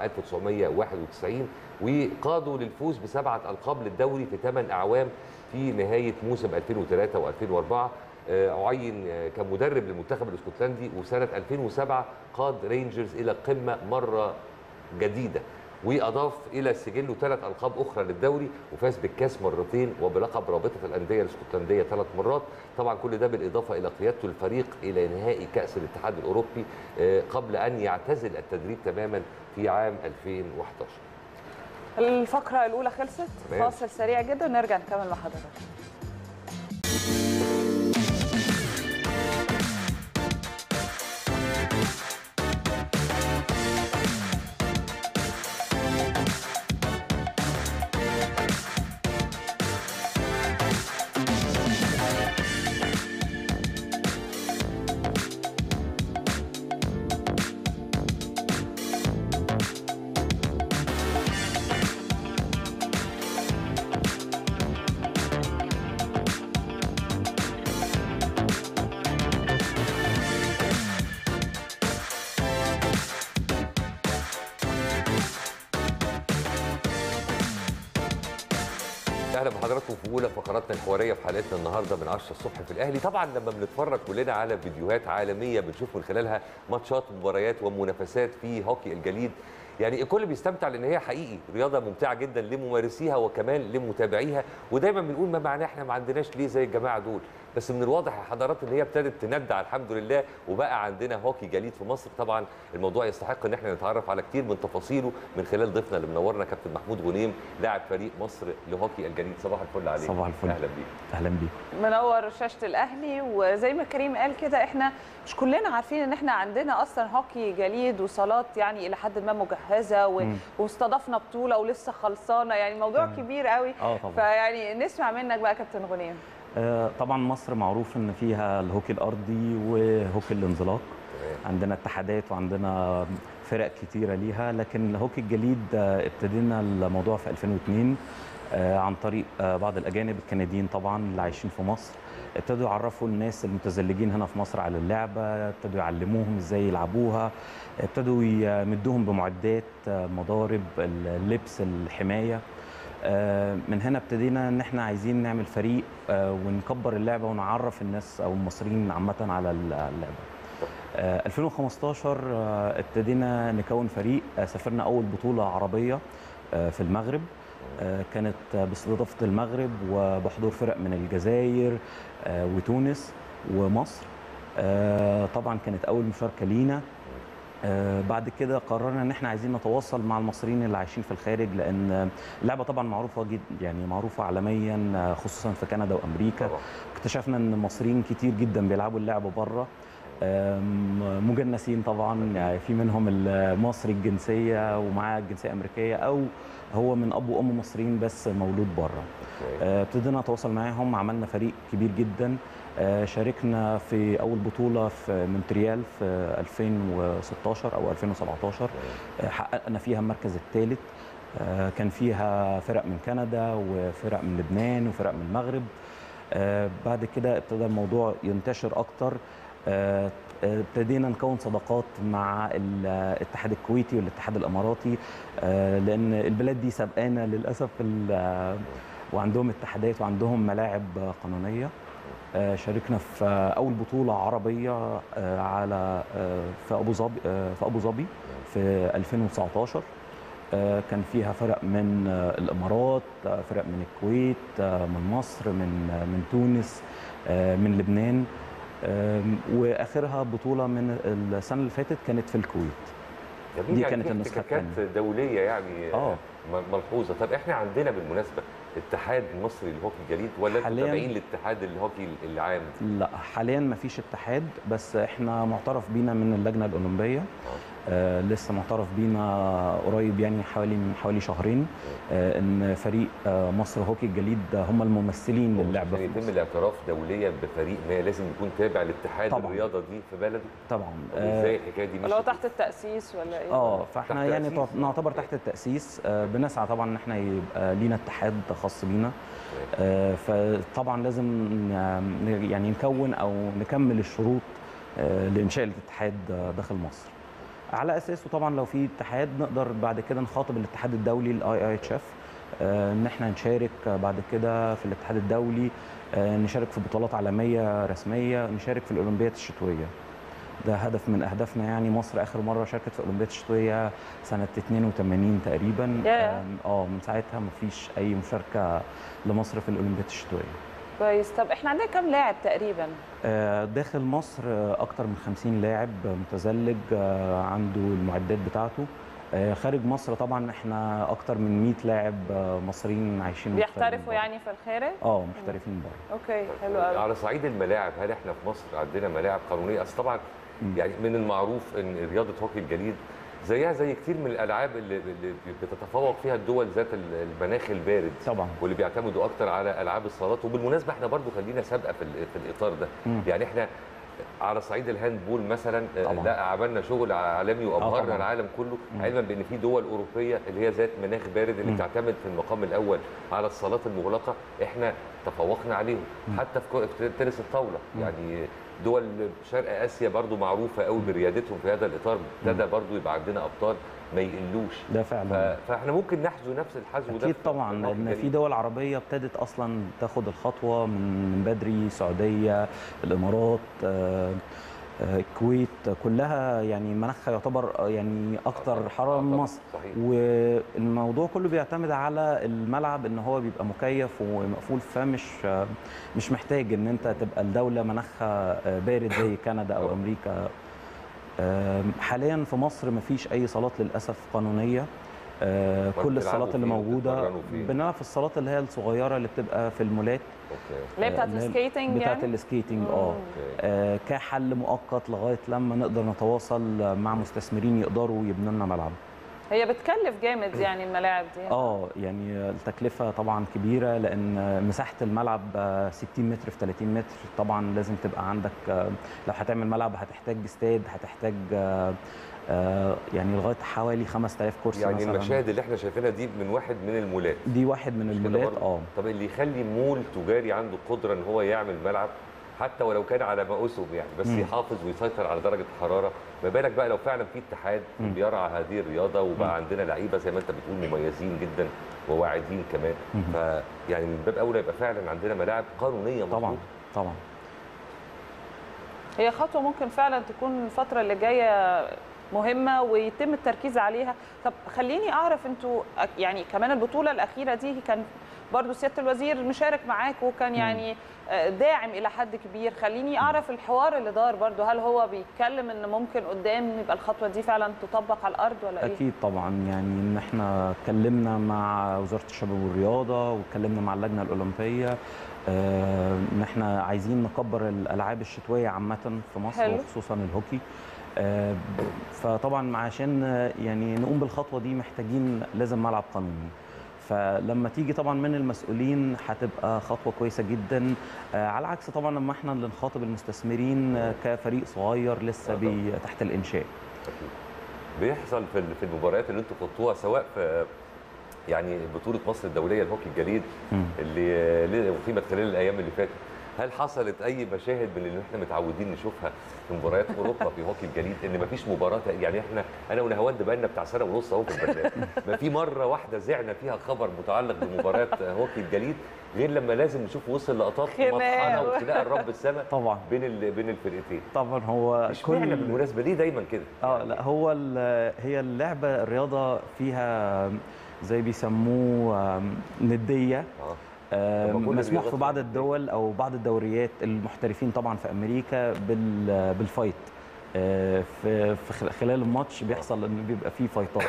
1991 وقادوا للفوز بسبعه القاب للدوري في ثمان اعوام في نهايه موسم 2003 و2004 آه، عين آه، كمدرب للمنتخب الاسكتلندي وسنه 2007 قاد رينجرز الى القمه مره جديده واضاف الى سجله ثلاث القاب اخرى للدوري وفاز بالكاس مرتين وبلقب رابطه الانديه الاسكتلنديه ثلاث مرات طبعا كل ده بالاضافه الى قيادته الفريق الى نهائي كاس الاتحاد الاوروبي آه، قبل ان يعتزل التدريب تماما في عام 2011 الفقره الاولى خلصت تمام. فاصل سريع جدا ونرجع نكمل مع حضرتك اهلا بحضراتكم في اولى فقراتنا الحواريه في حلقتنا النهارده من 10 الصبح في الاهلي طبعا لما بنتفرج كلنا على فيديوهات عالميه بنشوف من خلالها ماتشات ومباريات ومنافسات في هوكي الجليد يعني الكل بيستمتع لان هي حقيقي رياضه ممتعه جدا لممارسيها وكمان لمتابعيها ودايما بنقول ما معناه احنا ما عندناش ليه زي الجماعه دول بس من الواضح يا حضرات ان هي ابتدت تندع الحمد لله وبقى عندنا هوكي جليد في مصر طبعا الموضوع يستحق ان احنا نتعرف على كتير من تفاصيله من خلال ضيفنا اللي منورنا كابتن محمود غنيم لاعب فريق مصر لهوكي الجليد صباح الفل عليك صباح الفل. اهلا بيك اهلا بيك منور شاشه الاهلي وزي ما كريم قال كده احنا مش كلنا عارفين ان احنا عندنا اصلا هوكي جليد وصالات يعني الى حد ما مجهزه و... مم. واستضفنا بطوله ولسه خلصانه يعني موضوع تمام. كبير قوي اه طبعا فيعني نسمع منك بقى كابتن غنيم آه طبعا مصر معروف ان فيها الهوكي الارضي وهوكي الانزلاق عندنا اتحادات وعندنا فرق كتيره ليها لكن الهوكي الجليد آه، ابتدينا الموضوع في 2002 آه، عن طريق آه، بعض الاجانب الكنديين طبعا اللي عايشين في مصر ابتدوا يعرفوا الناس المتزلجين هنا في مصر على اللعبه ابتدوا يعلموهم ازاي يلعبوها ابتدوا يمدوهم بمعدات آه، مضارب اللبس الحمايه آه، من هنا ابتدينا ان احنا عايزين نعمل فريق آه، ونكبر اللعبه ونعرف الناس او المصريين عامه على اللعبه آه، 2015 آه، ابتدينا نكون فريق آه، سافرنا اول بطوله عربيه آه، في المغرب آه، كانت آه، باستضافه المغرب وبحضور فرق من الجزائر آه، وتونس ومصر آه، طبعا كانت اول مشاركه لينا آه، بعد كده قررنا ان احنا عايزين نتواصل مع المصريين اللي عايشين في الخارج لان اللعبه طبعا معروفه جدا يعني معروفه عالميا آه، خصوصا في كندا وامريكا طبعا اكتشفنا ان مصريين كتير جدا بيلعبوا اللعبه بره آم، مجنسين طبعا يعني في منهم المصري الجنسيه ومعاه الجنسيه الامريكيه او هو من اب وام مصريين بس مولود بره آه، ابتدينا نتواصل معاهم عملنا فريق كبير جدا آه، شاركنا في اول بطوله في مونتريال في 2016 او 2017 آه، حققنا فيها المركز الثالث كان فيها فرق من كندا وفرق من لبنان وفرق من المغرب آه، بعد كده ابتدى الموضوع ينتشر اكتر آه، آه، ابتدينا نكون صداقات مع الاتحاد الكويتي والاتحاد الاماراتي آه، لان البلاد دي سبقانا للاسف ال- آه، وعندهم اتحادات وعندهم ملاعب آه، قانونيه آه، شاركنا في آه، اول بطوله عربيه آه، على آه، في ابو ظبي آه، في ابو ظبي في 2019 آه، كان فيها فرق من آه، الامارات آه، فرق من الكويت آه، من مصر من آه، من تونس آه، من لبنان آم، واخرها بطوله من السنه اللي فاتت كانت في الكويت جميل دي يعني كانت في النسخة احتكاكات التانية. دوليه يعني آه. م- ملحوظه طب احنا عندنا بالمناسبه اتحاد مصري للهوكي الجليد ولا انتوا حالياً- تابعين لاتحاد الهوكي العام لا حاليا ما فيش اتحاد بس احنا معترف بينا من اللجنه الاولمبيه آه لسه معترف بينا قريب يعني حوالي من حوالي شهرين آه ان فريق آه مصر هوكي الجليد هم الممثلين للعبه عشان في يتم مصر. الاعتراف دوليا بفريق ما لازم يكون تابع لاتحاد طبعاً. الرياضه دي في بلده طبعا طب ازاي آه الحكايه دي اللي هو مشيت؟ تحت التاسيس ولا ايه اه فاحنا تحت يعني تأسيس. نعتبر تحت التاسيس آه بنسعى طبعا ان احنا يبقى لينا اتحاد خاص بينا آه فطبعا لازم ن- يعني نكون او نكمل الشروط آه لانشاء الاتحاد آه، داخل مصر على اساسه طبعا لو في اتحاد نقدر بعد كده نخاطب الاتحاد الدولي الاي اي اتش اف ان احنا نشارك بعد كده في الاتحاد الدولي آه، نشارك في بطولات عالميه رسميه نشارك في الاولمبياد الشتويه ده هدف من اهدافنا يعني مصر اخر مره شاركت في الاولمبياد الشتويه سنه 82 تقريبا ياه. آم، اه من ساعتها ما فيش اي مشاركه لمصر في الاولمبياد الشتويه كويس طب احنا عندنا كام لاعب تقريبا آه، داخل مصر آه، اكتر من 50 لاعب متزلج آه، عنده المعدات بتاعته آه، خارج مصر طبعا احنا اكتر من 100 لاعب آه، مصريين عايشين بيحترفوا مغتربين بره. يعني في الخارج اه محترفين بره اوكي حلو قوي على صعيد الملاعب هل احنا في مصر عندنا ملاعب قانونيه اصل طبعا مم. يعني من المعروف ان رياضه هوكي الجليد زيها زي كتير من الالعاب اللي, اللي بتتفوق فيها الدول ذات المناخ البارد طبعا واللي بيعتمدوا اكتر على العاب الصالات وبالمناسبه احنا برضو خلينا سابقه في, ال- في الاطار ده مم. يعني احنا على صعيد الهاندبول مثلا آه، طبعاً. لا عملنا شغل عالمي وابهرنا طبعاً. العالم كله مم. علما بان في دول اوروبيه اللي هي ذات مناخ بارد اللي مم. بتعتمد في المقام الاول على الصالات المغلقه احنا تفوقنا عليهم مم. حتى في كو- في تنس الطاوله مم. يعني دول شرق اسيا برضو معروفه قوي بريادتهم في هذا الاطار ابتدى برضو يبقى عندنا ابطال ما يقلوش ده ف- فعلا فاحنا ممكن نحذو نفس الحذو ده اكيد في- طبعا في الهوكي لان في الجليد. دول عربيه ابتدت اصلا تاخد الخطوه من من بدري السعوديه الامارات آه، آه، الكويت كلها يعني مناخها يعتبر آه، يعني اكتر حراره من طبعاً، مصر صحيح والموضوع كله بيعتمد على الملعب ان هو بيبقى مكيف ومقفول فمش آه، مش محتاج ان انت تبقى الدوله مناخها آه، بارد زي كندا او طبعاً. امريكا آم، حاليا في مصر مفيش اي صالات للاسف قانونيه آه، ما كل بتلعبوا الصالات اللي فين؟ موجوده بتتمرنوا فين؟ بنلعب في الصالات اللي هي الصغيره اللي بتبقى في المولات اوكي اللي هي بتاعت اللي هي السكيتنج بتاعت يعني السكيتنج اه اوكي آه، كحل مؤقت لغايه لما نقدر نتواصل مع مستثمرين يقدروا يبنوا لنا ملعب هي بتكلف جامد يعني الملاعب دي اه يعني التكلفه طبعا كبيره لان مساحه الملعب آه، 60 متر في 30 متر طبعا لازم تبقى عندك آه، لو هتعمل ملعب هتحتاج استاد هتحتاج آه، آه، يعني لغايه حوالي 5000 كرسي يعني مثلا المشاهد اللي احنا شايفينها دي من واحد من المولات دي واحد من مش كده المولات برضه؟ اه طب اللي يخلي مول تجاري عنده قدره ان هو يعمل ملعب حتى ولو كان على ما اسهم يعني بس مم. يحافظ ويسيطر على درجه الحراره ما بالك بقى لو فعلا في اتحاد مم. بيرعى هذه الرياضه وبقى مم. عندنا لعيبه زي ما انت بتقول مميزين جدا وواعدين كمان مم. فيعني من باب اولى يبقى فعلا عندنا ملاعب قانونيه طبعا مظبوطة. طبعا هي خطوه ممكن فعلا تكون الفتره اللي جايه مهمه ويتم التركيز عليها طب خليني اعرف انتوا أك- يعني كمان البطوله الاخيره دي كان برضو سياده الوزير مشارك معاك وكان يعني آه، داعم الى حد كبير خليني اعرف الحوار اللي دار برضو هل هو بيتكلم ان ممكن قدام يبقى الخطوه دي فعلا تطبق على الارض ولا ايه اكيد طبعا يعني ان احنا اتكلمنا مع وزاره الشباب والرياضه واتكلمنا مع اللجنه الاولمبيه آه، ان احنا عايزين نكبر الالعاب الشتويه عامه في مصر حلو. وخصوصا الهوكي آه، فطبعا عشان آه، يعني نقوم بالخطوه دي محتاجين لازم ملعب قانوني فلما تيجي طبعا من المسؤولين هتبقى خطوه كويسه جدا آه، على عكس طبعا لما احنا اللي نخاطب المستثمرين آه، كفريق صغير لسه آه، طبعاً. بي تحت الانشاء أكيد. بيحصل في ال- في المباريات اللي انتوا خضتوها سواء في يعني بطوله مصر الدوليه الهوكي الجليد مم. اللي اللي اقيمت خلال الايام اللي فاتت هل حصلت اي مشاهد من اللي احنا متعودين نشوفها في مباريات اوروبا في هوكي الجليد ان مفيش مباراه يعني احنا انا ونهاوند بقالنا بتاع سنه ونص اهو في البرنامج ما في مره واحده زعنا فيها خبر متعلق بمباريات هوكي الجليد غير لما لازم نشوف وصل لقطات خناق. مطحنه وخناقه الرب السماء طبعا بين ال- بين الفرقتين طبعا هو اشمعنى بالمناسبه ليه دايما كده؟ اه لا هو ال- هي اللعبه الرياضه فيها زي بيسموه آم، نديه اه آم، طب ما كل مسموح الرياضات في بعض فيها ندية. الدول او بعض الدوريات المحترفين طبعا في امريكا بال- بالفايت آه، في في خل- خلال الماتش بيحصل ان بيبقى فيه فايتات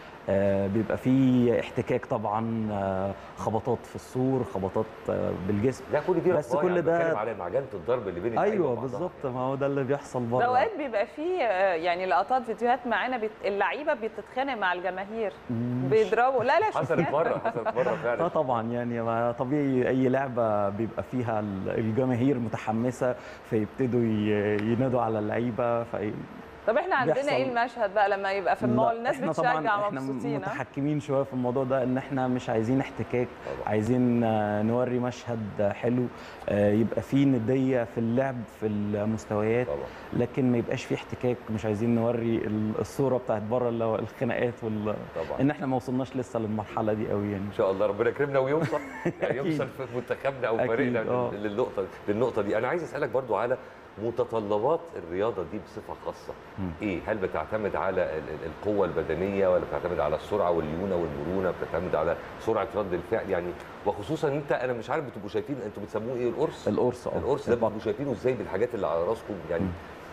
آه، بيبقى فيه احتكاك طبعا آه، خبطات في السور خبطات آه، بالجسم لا كل دي بس رفاهية، كل أنا ده- بتكلم على معجنه الضرب اللي بين اللعيبة ايوه وبعضها. بالظبط ما هو ده اللي بيحصل ده بره اوقات بيبقى فيه آه، يعني لقطات فيديوهات معانا بت... اللعيبه بتتخانق مع الجماهير مش- بيضربوا لا لا حصلت شفناها. مره حصلت مره اه فعلا طبعا يعني ما طبيعي اي لعبه بيبقى فيها ال- الجماهير متحمسه فيبتدوا ي- ينادوا على اللعيبه في طب احنا عندنا بيحصل- ايه المشهد بقى لما يبقى في المول الناس احنا بتشجع طبعا احنا مبسوطين ها؟ متحكمين شويه في الموضوع ده ان احنا مش عايزين احتكاك طبعا. عايزين آه، نوري مشهد حلو آه، يبقى فيه نديه في اللعب في المستويات طبعا لكن ما يبقاش فيه احتكاك مش عايزين نوري ال- الصوره بتاعت بره اللي هو الخناقات وال... طبعا ان احنا ما وصلناش لسه للمرحله دي قوي يعني ان شاء الله ربنا يكرمنا ويوصل يعني أكيد. يوصل في منتخبنا او أكيد، فريقنا آه. للنقطه للنقطه دي انا عايز اسالك برضو على متطلبات الرياضه دي بصفه خاصه مم. ايه هل بتعتمد على ال- ال- القوه البدنيه ولا بتعتمد على السرعه والليونه والمرونه بتعتمد على سرعه رد الفعل يعني وخصوصا انت انا مش عارف بتبقوا شايفين انتوا بتسموه ايه القرص القرص اه القرص ده البط. بتبقوا شايفينه ازاي بالحاجات اللي على راسكم يعني مم.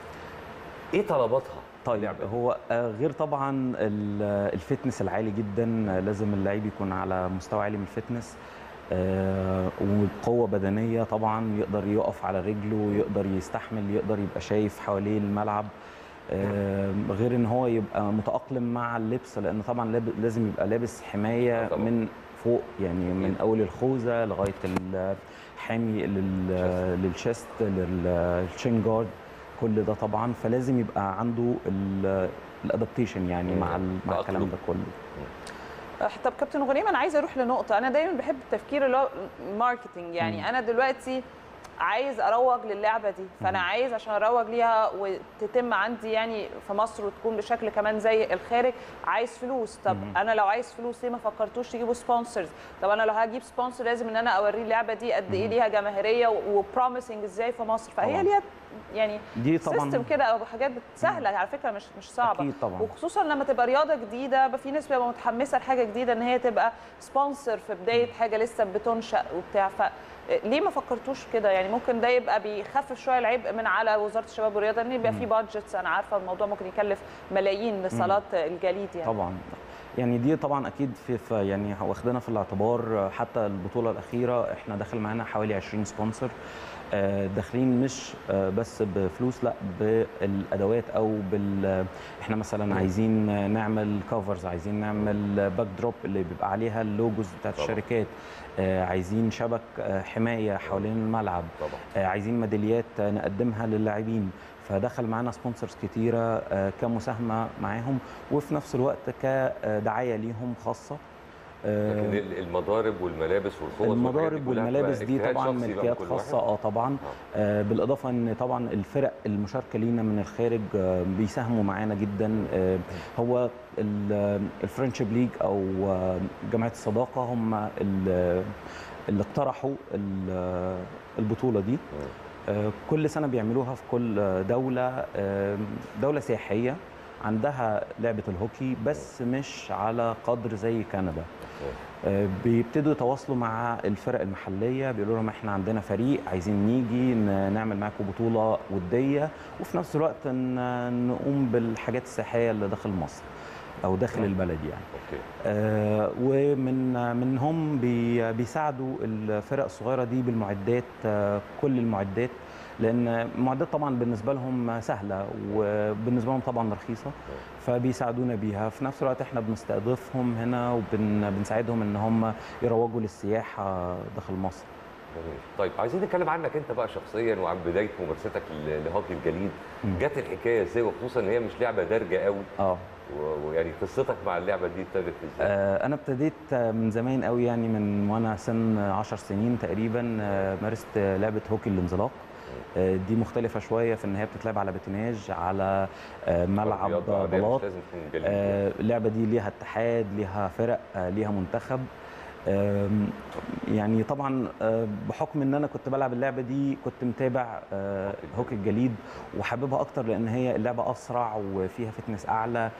ايه طلباتها طيب اللعبة دي؟ هو آه، غير طبعا ال- الفتنس العالي جدا آه، لازم اللعيب يكون على مستوى عالي من الفتنس آه، وقوة بدنية طبعا يقدر يقف على رجله يقدر يستحمل يقدر يبقى شايف حواليه الملعب آه، غير ان هو يبقى متأقلم مع اللبس لان طبعا لاب- لازم يبقى لابس حماية آه، طبعاً. من فوق يعني من أكيد. اول الخوذة لغاية الحامي لل- للشست للشين جارد كل ده طبعا فلازم يبقى عنده الادابتيشن يعني مع ال- مع تأقلم. الكلام ده كله طب كابتن غريم انا عايزه اروح لنقطه انا دايما بحب التفكير اللي هو ماركتنج يعني مم. انا دلوقتي عايز اروج للعبه دي فانا عايز عشان اروج ليها وتتم عندي يعني في مصر وتكون بشكل كمان زي الخارج عايز فلوس طب انا لو عايز فلوس ليه ما فكرتوش تجيبوا سبونسرز طب انا لو هجيب سبونسر لازم ان انا اوريه اللعبه دي قد ايه ليها جماهيريه وبروميسنج ازاي في مصر فهي طبعاً. ليها يعني دي طبعا سيستم كده او حاجات سهله على فكره مش مش صعبه أكيد طبعاً. وخصوصا لما تبقى رياضه جديده بقى في ناس بتبقى متحمسه لحاجه جديده ان هي تبقى سبونسر في بدايه حاجه لسه بتنشا وبتاع ف ليه ما فكرتوش كده يعني ممكن ده يبقى بيخفف شويه العبء من على وزاره الشباب والرياضه ان يبقى في بادجتس انا عارفه الموضوع ممكن يكلف ملايين لصالات الجليد يعني طبعا يعني دي طبعا اكيد في, في يعني واخدنا في الاعتبار حتى البطوله الاخيره احنا داخل معانا حوالي 20 سبونسر آه، داخلين مش آه، بس بفلوس لا بالادوات او بال احنا مثلا عايزين نعمل كفرز عايزين نعمل باك دروب اللي بيبقى عليها اللوجوز بتاعت طبعاً. الشركات آه، عايزين شبك آه، حمايه حوالين الملعب طبعا آه، عايزين ميداليات آه، نقدمها للاعبين فدخل معانا سبونسرز كتيره آه، كمساهمه معاهم وفي نفس الوقت كدعايه ليهم خاصه آه، لكن ال- المضارب والملابس والخوذ والحاجات دي المضارب كلها والملابس بتبقى دي اجتهاد طبعا شخصي بقى ملكيات كل خاصه واحد. اه طبعا آه بالاضافه ان طبعا الفرق المشاركه لينا من الخارج آه بيساهموا معانا جدا آه هو ال- الفرنشيب ليج او آه جمعيه الصداقه هم ال- اللي اقترحوا ال- البطوله دي آه كل سنه بيعملوها في كل دوله آه دوله سياحيه عندها لعبه الهوكي بس مش على قدر زي كندا آه، بيبتدوا يتواصلوا مع الفرق المحليه بيقولوا لهم احنا عندنا فريق عايزين نيجي ن- نعمل معاكم بطوله وديه وفي نفس الوقت ن- نقوم بالحاجات السياحيه اللي داخل مصر او داخل البلد يعني اوكي آه، ومن منهم بي- بيساعدوا الفرق الصغيره دي بالمعدات آه، كل المعدات لان المعدات طبعا بالنسبه لهم سهله وبالنسبه لهم طبعا رخيصه فبيساعدونا بيها في نفس الوقت احنا بنستضيفهم هنا وبنساعدهم ان هم يروجوا للسياحه داخل مصر جميل. طيب عايزين نتكلم عنك انت بقى شخصيا وعن بدايه ممارستك ل- لهوكي الجليد مم. جت الحكايه ازاي وخصوصا ان هي مش لعبه دارجه قوي اه و- ويعني قصتك مع اللعبه دي ابتدت ازاي؟ آه، انا ابتديت آه، من زمان قوي يعني من وانا سن 10 سنين تقريبا آه، مارست آه، لعبه هوكي الانزلاق آه، دي مختلفه شويه في ان هي بتتلعب على بتناج على آه، ملعب رياضة عادية مش بلاط لازم تكون جليد آه، اللعبه دي ليها اتحاد ليها فرق آه، ليها منتخب آم، يعني طبعا آه، بحكم ان انا كنت بلعب اللعبه دي كنت متابع آه، هوكي الجليد وحاببها اكتر لان هي اللعبه اسرع وفيها فتنس اعلى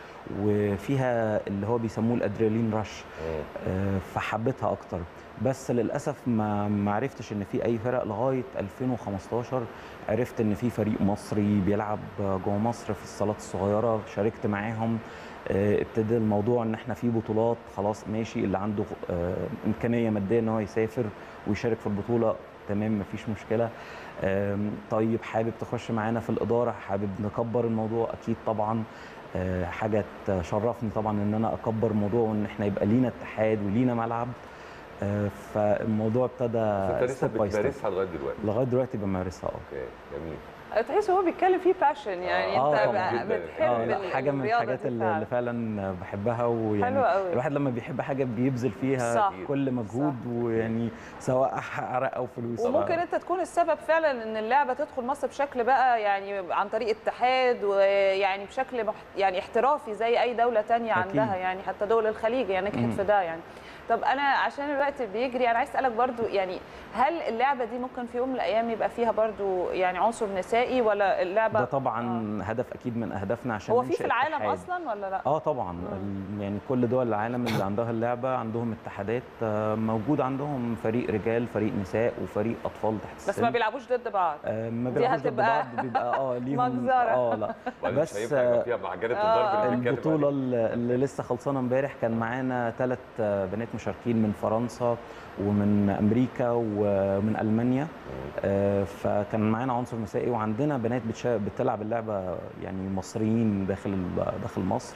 وفيها اللي هو بيسموه الادرينالين رش مم. آه، فحبيتها اكتر بس للاسف ما ما عرفتش ان في اي فرق لغايه 2015 عرفت ان في فريق مصري بيلعب جوه مصر في الصالات الصغيره شاركت معاهم آه، ابتدى الموضوع ان احنا في بطولات خلاص ماشي اللي عنده آه، امكانيه ماديه ان هو يسافر ويشارك في البطوله تمام مفيش مشكله آم، طيب حابب تخش معانا في الاداره حابب نكبر الموضوع اكيد طبعا آه، حاجه تشرفني طبعا ان انا اكبر الموضوع وان احنا يبقى لينا اتحاد ولينا ملعب آه، فالموضوع ابتدى فانت لسه step by step. بتمارسها لغايه دلوقتي لغايه دلوقتي بمارسها اه اوكي جميل تحس هو بيتكلم فيه باشن يعني آه، انت طبعاً. بقى جداً. بتحب اه لا ال- حاجه من الرياضة الحاجات دي اللي فعلاً. اللي فعلا بحبها ويعني حلوة قوي. الواحد لما بيحب حاجه بيبذل فيها صح. كل مجهود ويعني سواء عرق او فلوس وممكن انت تكون السبب فعلا ان اللعبه تدخل مصر بشكل بقى يعني عن طريق اتحاد ويعني بشكل مح... يعني احترافي زي اي دوله تانية أكيد. عندها يعني حتى دول الخليج يعني نجحت مم. في ده يعني طب انا عشان الوقت بيجري انا عايز اسالك برضو يعني هل اللعبه دي ممكن في يوم من الايام يبقى فيها برضو يعني عنصر نسائي ولا اللعبه ده طبعا هدف اكيد من اهدافنا عشان هو في ننشئ في العالم اتحاد. اصلا ولا لا اه طبعا ال- يعني كل دول العالم اللي عندها اللعبه عندهم اتحادات آه، موجود عندهم فريق رجال فريق نساء وفريق اطفال تحت السن بس ما بيلعبوش ضد بعض آه، ما دي بيلعبوش ضد هتبقى بعض بيبقى اه ليهم مجزرة. اه لا وبعدين بس مش هينفع يبقى فيها معجنه آه. الضرب اللي بنتكلم البطولة عليها. اللي اللي لسه خلصانة امبارح كان معانا ثلاث بنات مشاركين من فرنسا ومن أمريكا ومن ألمانيا آه، فكان معانا عنصر نسائي وعندنا بنات بتشا- بتلعب اللعبة يعني مصريين داخل ال- داخل مصر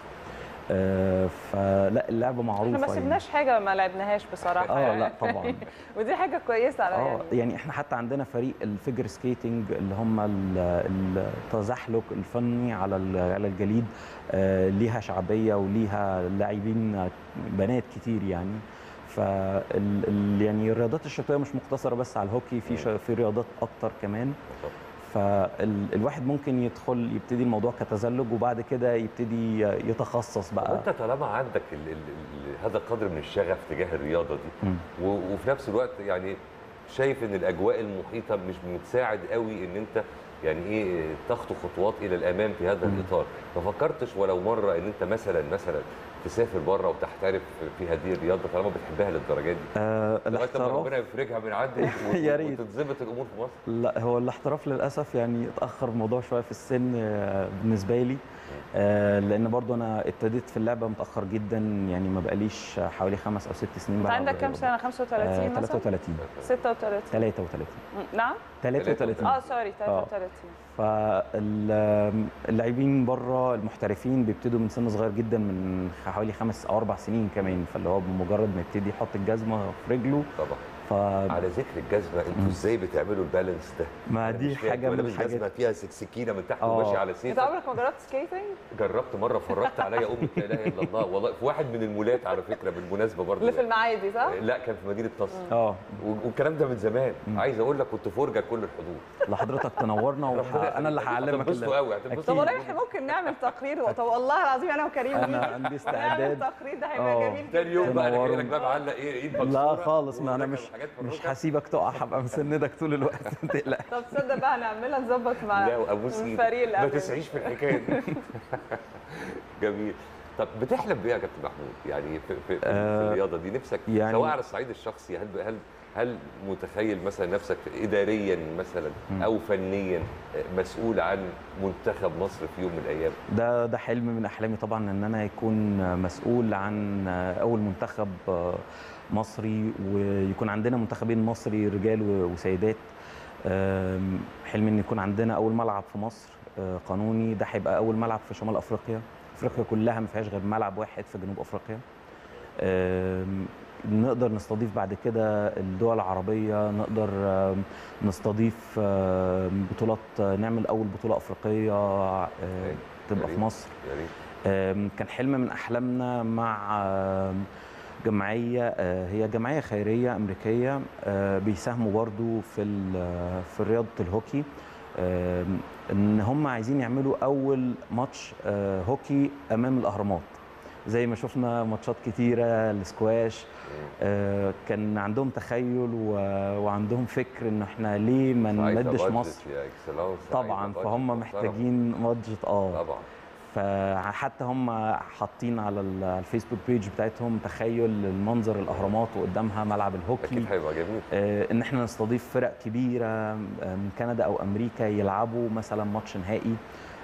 آه، فلا اللعبة معروفة احنا ما يعني. سيبناش حاجه ما لعبناش بصراحه اه يعني. لا طبعا ودي حاجه كويسه على اه يعني يعني احنا حتى عندنا فريق الفيجر سكيتنج اللي هم ال- التزحلق الفني على ال- على الجليد آه، ليها شعبيه وليها لاعبين بنات كتير يعني فال ال- يعني الرياضات الشتويه مش مقتصره بس على الهوكي في ش- في رياضات اكتر كمان فالواحد ممكن يدخل يبتدي الموضوع كتزلج وبعد كده يبتدي يتخصص طب بقى انت طالما عندك ال ال ال هذا القدر من الشغف تجاه الرياضه دي مم. و- وفي نفس الوقت يعني شايف ان الاجواء المحيطه مش بتساعد قوي ان انت يعني ايه تخطو خطوات الى الامام في هذا مم. الاطار ما فكرتش ولو مره ان انت مثلا مثلا تسافر بره وتحترف في هذه الرياضه طالما بتحبها للدرجه دي آه لغايه لما الاحتراف ربنا يفرجها من عندك و- يا ريت. وتتظبط الامور في مصر لا هو الاحتراف للاسف يعني اتاخر الموضوع شويه في السن آه، بالنسبه لي آه، لان برضو انا ابتديت في اللعبه متاخر جدا يعني ما بقاليش حوالي خمس او ست سنين انت بلعب عندك كام رياضة. سنه آه 35 مثلا 33 36 33 م، نعم 33 اه سوري 33 فاللاعبين بره المحترفين بيبتدوا من سن صغير جدا من حوالي خمس او اربع سنين كمان فاللي هو بمجرد ما يبتدي يحط الجزمه في رجله طبعا فما على ذكر الجزمه انتوا ازاي بتعملوا البالانس ده؟ أنا دي مش فاهم. حاجه من لابس جزمه الحاجات فيها سك- سكينه من تحت آه. وماشي على انت سيفك عمرك ما جربت سكيتنج؟ جربت مره فرجت عليا امي لا اله الا الله والله في واحد من المولات على فكره بالمناسبه برضه اللي في المعادي صح؟ لا كان في مدينه نصر اه و- والكلام ده من زمان عايز اقول لك كنت فرجه كل الحضور لحضرتك تنورنا وح... انا اللي هعلمك هتنبسطوا اللي- قوي هتنبسطوا طب والله أكيد. احنا ممكن نعمل تقرير طب والله العظيم انا وكريم انا نيجي عندي نعمل استعداد تقرير ده هيبقى آه. جميل تاني يوم بقى انا جاي لك تنورنا. بقى معلق ايه ايد لا مكسورة خالص ما انا وراجع مش حاجات في مش الركب. هسيبك تقع هبقى مسندك طول الوقت ما تقلقش طب تصدق بقى هنعملها نظبط مع لا وابوس ايدك الفريق اللي ما قبل. تسعيش في الحكايه دي جميل طب بتحلم بايه يا كابتن محمود يعني في, في, في آه، الرياضه دي نفسك يعني- سواء على الصعيد الشخصي هل هل هل متخيل مثلا نفسك اداريا مثلا او فنيا مسؤول عن منتخب مصر في يوم من الايام ده ده حلم من احلامي طبعا ان انا يكون مسؤول عن اول منتخب مصري ويكون عندنا منتخبين مصري رجال و- وسيدات أم، حلم ان يكون عندنا اول ملعب في مصر أه، قانوني ده هيبقى اول ملعب في شمال افريقيا افريقيا كلها ما فيهاش غير ملعب واحد في جنوب افريقيا أم، نقدر نستضيف بعد كده الدول العربية نقدر أم، نستضيف أم، بطولات نعمل أول بطولة أفريقية أه، تبقى في مصر يا ريت أم، كان حلم من احلامنا مع أم، جمعيه أه، هي جمعيه خيريه امريكيه أه، بيساهموا برضو في ال- في رياضه الهوكي أم، ان هم عايزين يعملوا اول ماتش أه، هوكي امام الاهرامات زي ما شفنا ماتشات كتيره السكواش أه، كان عندهم تخيل و- وعندهم فكر ان احنا ليه ما عايزة نمدش budget مصر يا اكسلانس طبعا عايزة budget فهم محترم. محتاجين بادجت اه طبعا فحتى هم حاطين على ال- الفيسبوك بيج بتاعتهم تخيل المنظر الاهرامات وقدامها ملعب الهوكي اكيد هيبقى جميل آه، ان احنا نستضيف فرق كبيره آه، من كندا او امريكا يلعبوا مثلا ماتش نهائي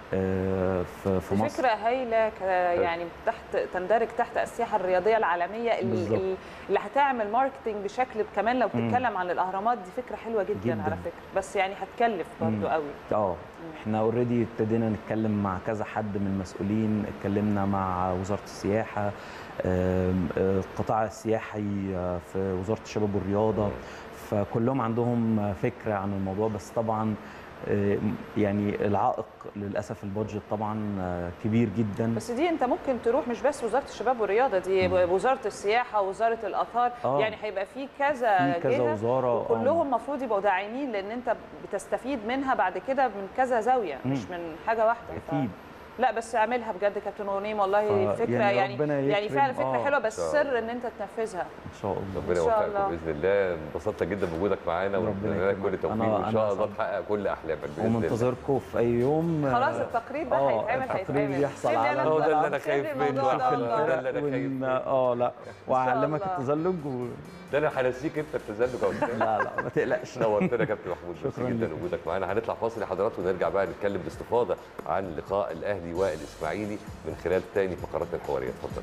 آه، في في دي مصر فكرة هايلة ك- يعني تحت تندرج تحت السياحة الرياضية العالمية اللي, بالظبط. اللي هتعمل ماركتنج بشكل كمان لو مم. بتتكلم عن الأهرامات دي فكرة حلوة جدا, جداً. على فكرة بس يعني هتكلف برضو مم. قوي اه احنا اوريدي ابتدينا نتكلم مع كذا حد من المسؤولين اتكلمنا مع وزاره السياحه آم، آه، القطاع السياحي آه، في وزاره الشباب والرياضه فكلهم عندهم فكره عن الموضوع بس طبعا آه، يعني العائق للاسف البادجت طبعا آه، كبير جدا بس دي انت ممكن تروح مش بس وزاره الشباب والرياضه دي وزاره السياحه وزاره الاثار آه. يعني هيبقى في كذا في كذا جهة وزاره آه. وكلهم المفروض يبقوا داعمين لان انت بتستفيد منها بعد كده من كذا زاويه مش مم. من حاجه واحده ف- اكيد لا بس اعملها بجد كابتن غنيم والله ف- فكره يعني يعني ربنا يعني يكرم. فعلا فكره آه. حلوه بس إن شاء الله. سر ان انت تنفذها ان شاء الله ربنا إن شاء يوفقكم الله. باذن الله انبسطت جدا بوجودك معانا ربنا ونتمنى لك يكرمك. كل توفيق أنا- وان أنا شاء الله أسعد. تحقق كل احلامك باذن الله ومنتظركم في اي يوم آه، خلاص التقرير ده آه، هيتعمل التقرير هيتعمل يحصل سيبني على- أنا هو ده اللي أبدأ. أنا خايف سيبني منه. الموضوع ده ده الله. اللي أنا خايف ون... منه. اه لا واعلمك الله. التزلج و... ده انا هنسيك انت التزلج يا استاذ لا لا ما تقلقش نورتنا يا كابتن محمود ميرسي شكراً جدا لك. وجودك معانا هنطلع فاصل يا حضرات ونرجع بقى نتكلم باستفاضه عن لقاء الاهلي والاسماعيلي من خلال تاني فقراتنا الحواريه اتفضل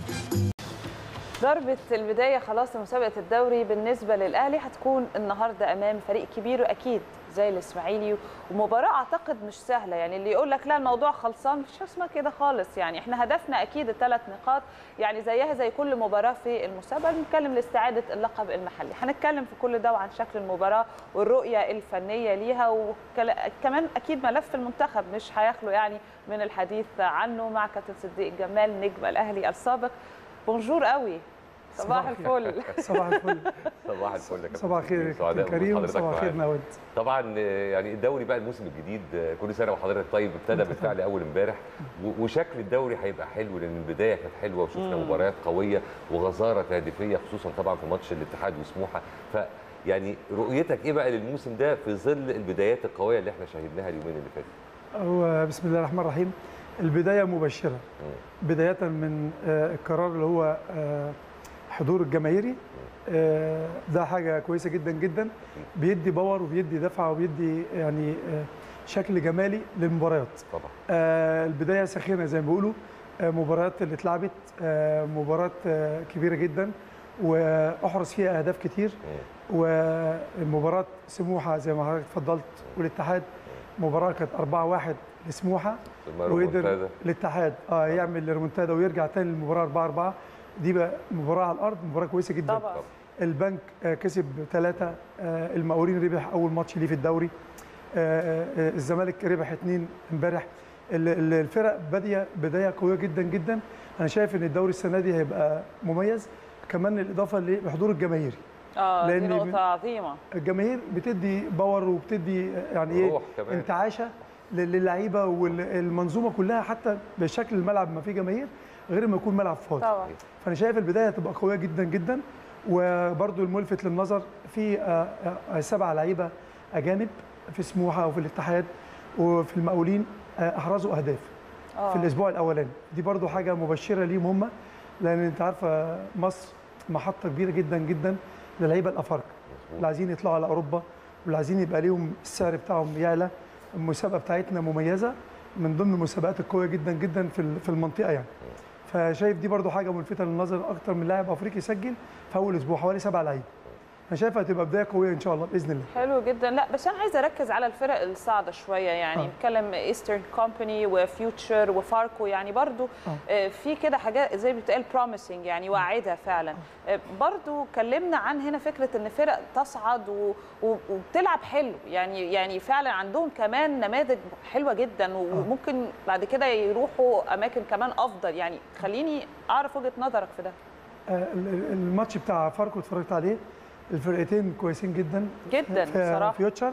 ضربة البداية خلاص لمسابقة الدوري بالنسبة للأهلي هتكون النهاردة أمام فريق كبير وأكيد زي الإسماعيلي ومباراة أعتقد مش سهلة يعني اللي يقول لك لا الموضوع خلصان مفيش حاجة اسمها كده خالص يعني احنا هدفنا أكيد الثلاث نقاط يعني زيها زي كل مباراة في المسابقة بنتكلم لاستعادة اللقب المحلي هنتكلم في كل ده وعن شكل المباراة والرؤية الفنية ليها وكمان أكيد ملف المنتخب مش هيخلو يعني من الحديث عنه مع كابتن صديق جمال نجم الأهلي السابق بونجور قوي صباح الفل صباح الفل صباح الفل يا كابتن صباح الخير يا سعداء كابتن كريم بوجود حضرتك صباح الخير معانا. نود طبعا آه، يعني الدوري بقى الموسم الجديد آه، كل سنه وحضرتك طيب ابتدى بالفعل اول امبارح و- وشكل الدوري هيبقى حلو لان البدايه كانت حلوه وشفنا مباريات قويه وغزاره هدفيه خصوصا طبعا في ماتش الاتحاد وسموحه ف يعني رؤيتك ايه بقى للموسم ده في ظل البدايات القويه اللي احنا شاهدناها اليومين اللي فاتوا هو بسم الله الرحمن الرحيم البدايه مبشره بدايه من آه، القرار اللي هو آه، حضور الجماهيري آه، ده حاجه كويسه جدا جدا بيدي باور وبيدي دفعه وبيدي يعني آه، شكل جمالي للمباريات طبعا آه، البدايه سخينه زي ما بيقولوا آه، مباريات اللي اتلعبت آه، مباراه آه، كبيره جدا واحرز فيها اهداف كتير ومباراه سموحه زي ما حضرتك اتفضلت والاتحاد مباراه كانت 4-1 لسموحه ثم وقدر ريمونتادا. الاتحاد اه يعمل ريمونتادا ويرجع تاني للمباراه 4 4 دي بقى مباراه على الارض مباراه كويسه جدا طبعا البنك آه، كسب ثلاثة المقاولين ربح أول ماتش ليه في الدوري آه، آه، الزمالك ربح اثنين امبارح ال- ال- الفرق بادية بداية قوية جدا جدا أنا شايف إن الدوري السنة دي هيبقى مميز كمان الإضافة لحضور الجماهيري اه دي لأن نقطه من- عظيمه الجماهير بتدي باور وبتدي يعني ايه روح كمان. انتعاشه لل- للعيبه والمنظومه كلها حتى بشكل الملعب ما فيه جماهير غير ما يكون ملعب فاضي طبعا فانا شايف البدايه هتبقى قويه جدا جدا وبرده الملفت للنظر في آه، آه، سبع لعيبه اجانب في سموحه وفي الاتحاد وفي المقاولين آه، احرزوا اهداف آه. في الاسبوع الاولاني دي برضو حاجه مبشره ليهم هم لان انت عارفه مصر محطه كبيره جدا جدا للعيبه الافارقه اللي عايزين يطلعوا على اوروبا واللي عايزين يبقى ليهم السعر بتاعهم يعلى المسابقه بتاعتنا مميزه من ضمن المسابقات القويه جدا جدا في ال- في المنطقه يعني فشايف دي برضو حاجه ملفته للنظر اكتر من لاعب افريقي يسجل في اول اسبوع حوالي سبع لعيبه انا شايف هتبقى بدايه قويه ان شاء الله باذن الله حلو جدا لا بس انا عايزه اركز على الفرق الصاعده شويه يعني آه. نتكلم ايسترن كومباني وفيوتشر وفاركو يعني برضو آه. آه، في كده حاجات زي ما بتقال بروميسنج يعني واعده فعلا آه، برضو كلمنا عن هنا فكره ان فرق تصعد و- و- وبتلعب حلو يعني يعني فعلا عندهم كمان نماذج حلوه جدا وممكن بعد كده يروحوا اماكن كمان افضل يعني خليني اعرف وجهه نظرك في ده آه، ال- ال- الماتش بتاع فاركو اتفرجت عليه الفرقتين كويسين جدا جدا في بصراحه فيوتشر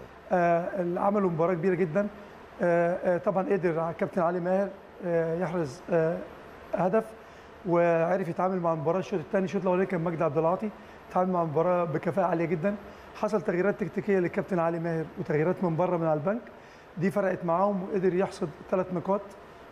آه، اللي عملوا مباراه كبيره جدا آه، آه، طبعا قدر الكابتن علي ماهر آه، يحرز آه، هدف وعرف يتعامل مع المباراه الشوط الثاني الشوط الاولاني كان مجدي عبد العاطي تعامل مع المباراه بكفاءه عاليه جدا حصل تغييرات تكتيكيه للكابتن علي ماهر وتغييرات من بره من على البنك دي فرقت معاهم وقدر يحصد ثلاث نقاط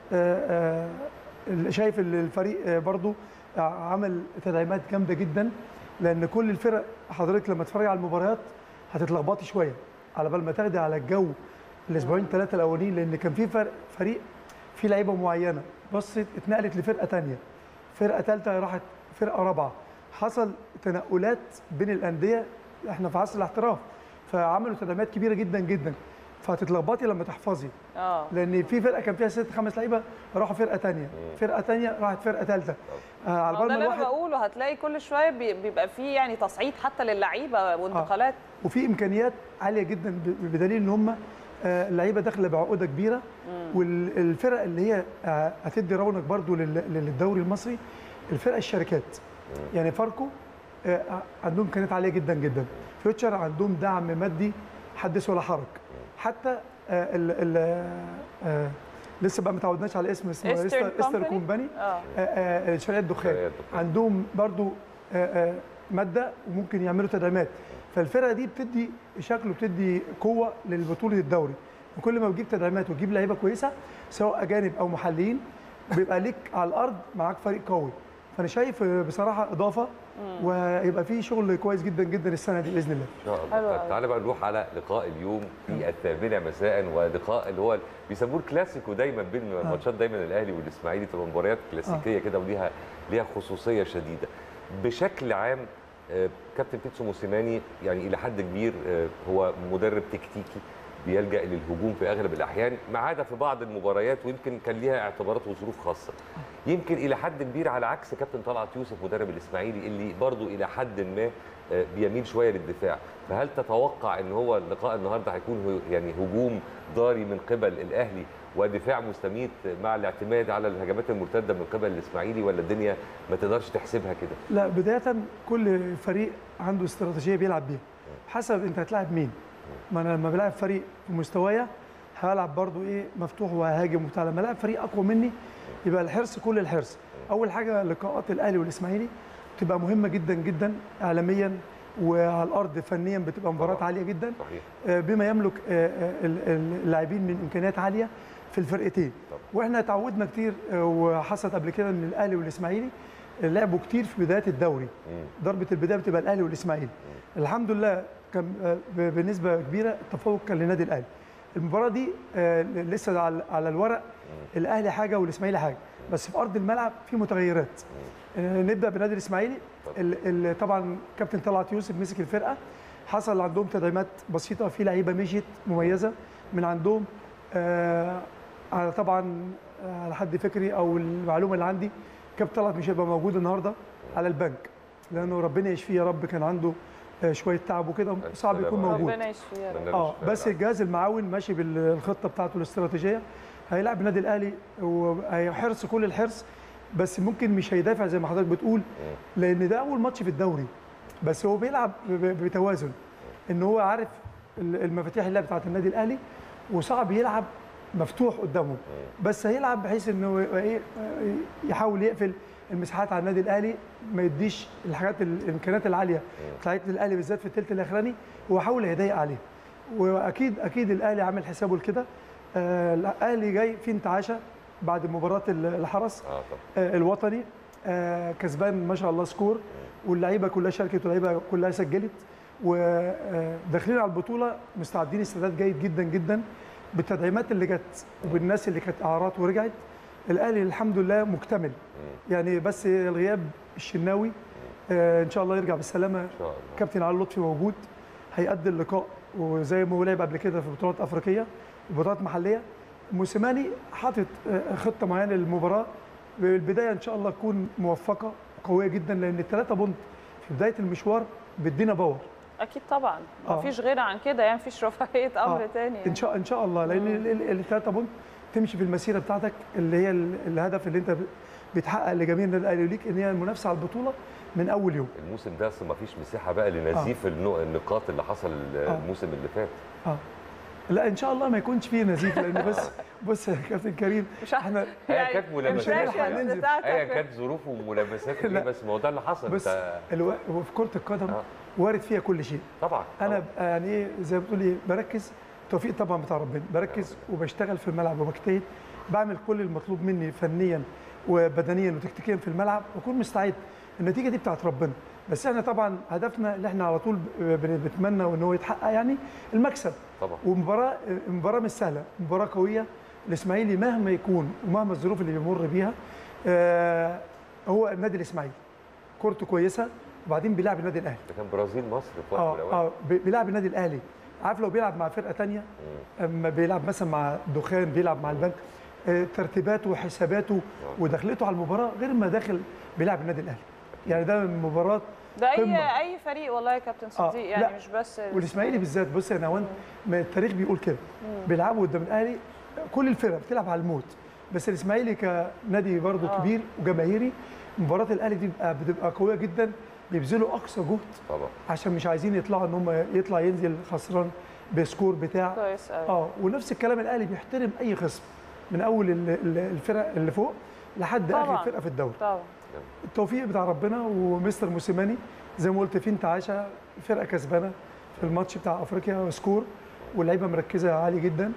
آه، آه، اللي شايف ال- الفريق آه، برضو عمل تدعيمات جامده جدا لان كل الفرق حضرتك لما تتفرج على المباريات هتتلخبطي شويه على بال ما تاخدي على الجو الاسبوعين ثلاثه الاولين لان كان في فرق فريق في لعيبه معينه بصت اتنقلت لفرقه ثانيه فرقه ثالثه راحت فرقه رابعه حصل تنقلات بين الانديه احنا في عصر الاحتراف فعملوا تدعيمات كبيره جدا جدا فهتتلخبطي لما تحفظي اه لان في فرقه كان فيها ست خمس لعيبه راحوا فرقه ثانيه فرقه ثانيه راحت فرقه ثالثه آه على ما هو بال ده ما اللي انا الواحد بقوله هتلاقي كل شويه بي- بيبقى فيه يعني تصعيد حتى للعيبه وانتقالات وفي امكانيات عاليه جدا ب- بدليل ان هم آه، اللعيبه داخله بعقوده كبيره والفرق اللي هي آه، هتدي رونق برضو لل- للدوري المصري الفرق الشركات يعني فاركو آه، عندهم امكانيات عاليه جدا جدا فيوتشر عندهم دعم مادي حدث ولا حرج حتى آه، ال ال آه، لسه بقى ما تعودناش على اسم اسمه Eastern استر استر Company؟ كومباني اه آه، آه، شركات دخان شركات دخان. عندهم برضو آه، آه، ماده وممكن يعملوا تدعيمات فالفرقه دي بتدي شكل وبتدي قوه للبطوله الدوري وكل ما بتجيب تدعيمات وتجيب لعيبه كويسه سواء اجانب او محليين بيبقى ليك على الارض معاك فريق قوي فانا شايف آه، بصراحه اضافه ويبقى في شغل كويس جدا جدا السنه دي باذن الله ان شاء الله حلو طيب أوي. تعالى بقى نروح على لقاء اليوم في الثامنه مساء ولقاء اللي هو بيسموه الكلاسيكو دايما بين ماتشات دايما الاهلي والاسماعيلي تبقى مباريات كلاسيكيه كده وليها ليها خصوصيه شديده بشكل عام آه، كابتن بيتسو موسيماني يعني الى حد كبير آه، هو مدرب تكتيكي بيلجا للهجوم في اغلب الاحيان ما عدا في بعض المباريات ويمكن كان ليها اعتبارات وظروف خاصه يمكن الى حد كبير على عكس كابتن طلعت يوسف مدرب الاسماعيلي اللي برضو الى حد ما آه، بيميل شويه للدفاع فهل تتوقع ان هو اللقاء النهارده هيكون هو- يعني هجوم ضاري من قبل الاهلي ودفاع مستميت مع الاعتماد على الهجمات المرتده من قبل الاسماعيلي ولا الدنيا ما تقدرش تحسبها كده لا بدايه كل فريق عنده استراتيجيه بيلعب بيها حسب انت هتلاعب مين ما انا لما بلاعب فريق في مستوايا هلعب برضو ايه مفتوح وهاجم وبتاع لما الاعب فريق اقوى مني يبقى الحرص كل الحرص اول حاجه لقاءات الاهلي والاسماعيلي بتبقى مهمه جدا جدا اعلاميا وعلى الارض فنيا بتبقى مباراه طبعاً. عاليه جدا صحيح آه، بما يملك آه، آه، ال- ال- اللاعبين من امكانيات عاليه في الفرقتين طبعا. واحنا تعودنا كتير آه، وحصلت قبل كده ان الاهلي والاسماعيلي لعبوا كتير في بدايه الدوري مم. ضربه البدايه بتبقى الاهلي والاسماعيلي الحمد لله كان آه، ب- بنسبه كبيره التفوق كان لنادي الاهلي المباراه دي آه، لسه على على الورق الاهلي حاجه والاسماعيلي حاجه بس في ارض الملعب في متغيرات آه، نبدا بالنادي الاسماعيلي ال- ال- طبعا كابتن طلعت يوسف مسك الفرقه حصل عندهم تدعيمات بسيطه في لعيبه مشيت مميزه من عندهم آه، على طبعا آه، على حد فكري او المعلومه اللي عندي كابتن طلعت مش هيبقى موجود النهارده على البنك لانه ربنا يشفيه يا رب كان عنده آه، شويه تعب وكده صعب يكون سلامة. موجود ربنا يشفيه يا رب. أتمنى له اه الشفاء بس والعافية. الجهاز المعاون ماشي بالخطه بتاعته الاستراتيجيه هيلعب النادي الاهلي وهيحرص كل الحرص بس ممكن مش هيدافع زي ما حضرتك بتقول لان ده اول ماتش في الدوري بس هو بيلعب ب- ب- بتوازن ان هو عارف ال- المفاتيح اللعب بتاعت النادي الاهلي وصعب يلعب مفتوح قدامهم بس هيلعب بحيث انه يبقى ايه آه، يحاول يقفل المساحات على النادي الاهلي ما يديش الحاجات ال- الامكانيات العاليه بتاعت الاهلي بالذات في الثلث الاخراني هو حاول يضايق عليه واكيد اكيد الاهلي عامل حسابه لكده آه، الاهلي جاي في انتعاشه بعد مباراه ال- الحرس اه طبعا آه، الوطني آه، كسبان ما شاء الله سكور واللعيبه كلها شاركت واللعيبه كلها سجلت وداخلين على البطوله مستعدين استعداد جيد جدا جدا بالتدعيمات اللي جت وبالناس اللي كانت اعارات ورجعت الاهلي الحمد لله مكتمل يعني بس الغياب الشناوي آه، ان شاء الله يرجع بالسلامه ان شاء الله كابتن علي لطفي موجود هيأدي اللقاء وزي ما هو لعب قبل كده في بطولات افريقيه وبطولات محليه موسيماني حاطط آه، خطه معينه للمباراه البدايه ان شاء الله تكون موفقه وقويه جدا لان الثلاثه بونت في بدايه المشوار بيدينا باور اكيد طبعا ما آه. فيش غير عن كده يعني مفيش رفاهيه امر آه. تاني يعني. ان شاء ان شاء الله لان الثلاثه بونت تمشي في المسيره بتاعتك اللي هي ال- الهدف اللي انت بتحقق لجميع النادي الاهلي ليك ان هي المنافسه على البطوله من اول يوم الموسم ده اصلا ما فيش مساحه بقى لنزيف النو- النقاط اللي حصل آه. الموسم اللي فات اه لا ان شاء الله ما يكونش فيه نزيف لان بس بص يا كابتن كريم مش عارف- احنا هي كانت ملامسات هنلحق ننزل. ايا كانت ظروفه وملامساته لا. دي بس ما هو ده اللي حصل بس انت الو... هو في كره القدم آه. وارد فيها كل شيء طبعا انا طبعاً. بقى يعني ايه زي ما بتقول ايه بركز توفيق طبعا بتاع ربنا بركز وبشتغل في الملعب وبجتهد بعمل كل المطلوب مني فنيا وبدنيا وتكتيكيا في الملعب واكون مستعد النتيجه دي بتاعت ربنا بس احنا طبعا هدفنا اللي احنا على طول ب- بن- بنتمنى ان هو يتحقق يعني المكسب طبعا ومباراه مباراه مش سهله مباراه قويه الاسماعيلي مهما يكون ومهما الظروف اللي بيمر بيها آه هو النادي الاسماعيلي كورته كويسه وبعدين بيلعب النادي الاهلي ده كان برازيل مصر في وقت من اه الاوقات اه بي- بيلعب النادي الاهلي عارف لو بيلعب مع فرقه تانية اما بيلعب مثلا مع دخان بيلعب مع البنك آه، ترتيباته وحساباته ودخلته على المباراه غير ما داخل بيلعب النادي الاهلي يعني ده مباراه ده قمة. اي اي فريق والله يا كابتن آه، صديق يعني لا. مش بس والاسماعيلي بالذات بص يا نوان ما التاريخ بيقول كده بيلعبوا قدام الاهلي كل الفرق بتلعب على الموت بس الاسماعيلي كنادي برضه آه. كبير وجماهيري مباراه الاهلي دي بتبقى, بتبقى قويه جدا بيبذلوا اقصى جهد طبعا عشان مش عايزين يطلعوا ان هم يطلع ينزل خسران بسكور بتاع كويس قوي اه ونفس الكلام الاهلي بيحترم اي خصم من اول ال- ال- الفرق اللي فوق لحد طبعاً. اخر فرقه في الدوري طبعا التوفيق بتاع ربنا ومستر موسيماني زي ما قلت في انتعاشه فرقه كسبانه في الماتش بتاع افريقيا سكور واللعيبه مركزه عالي جدا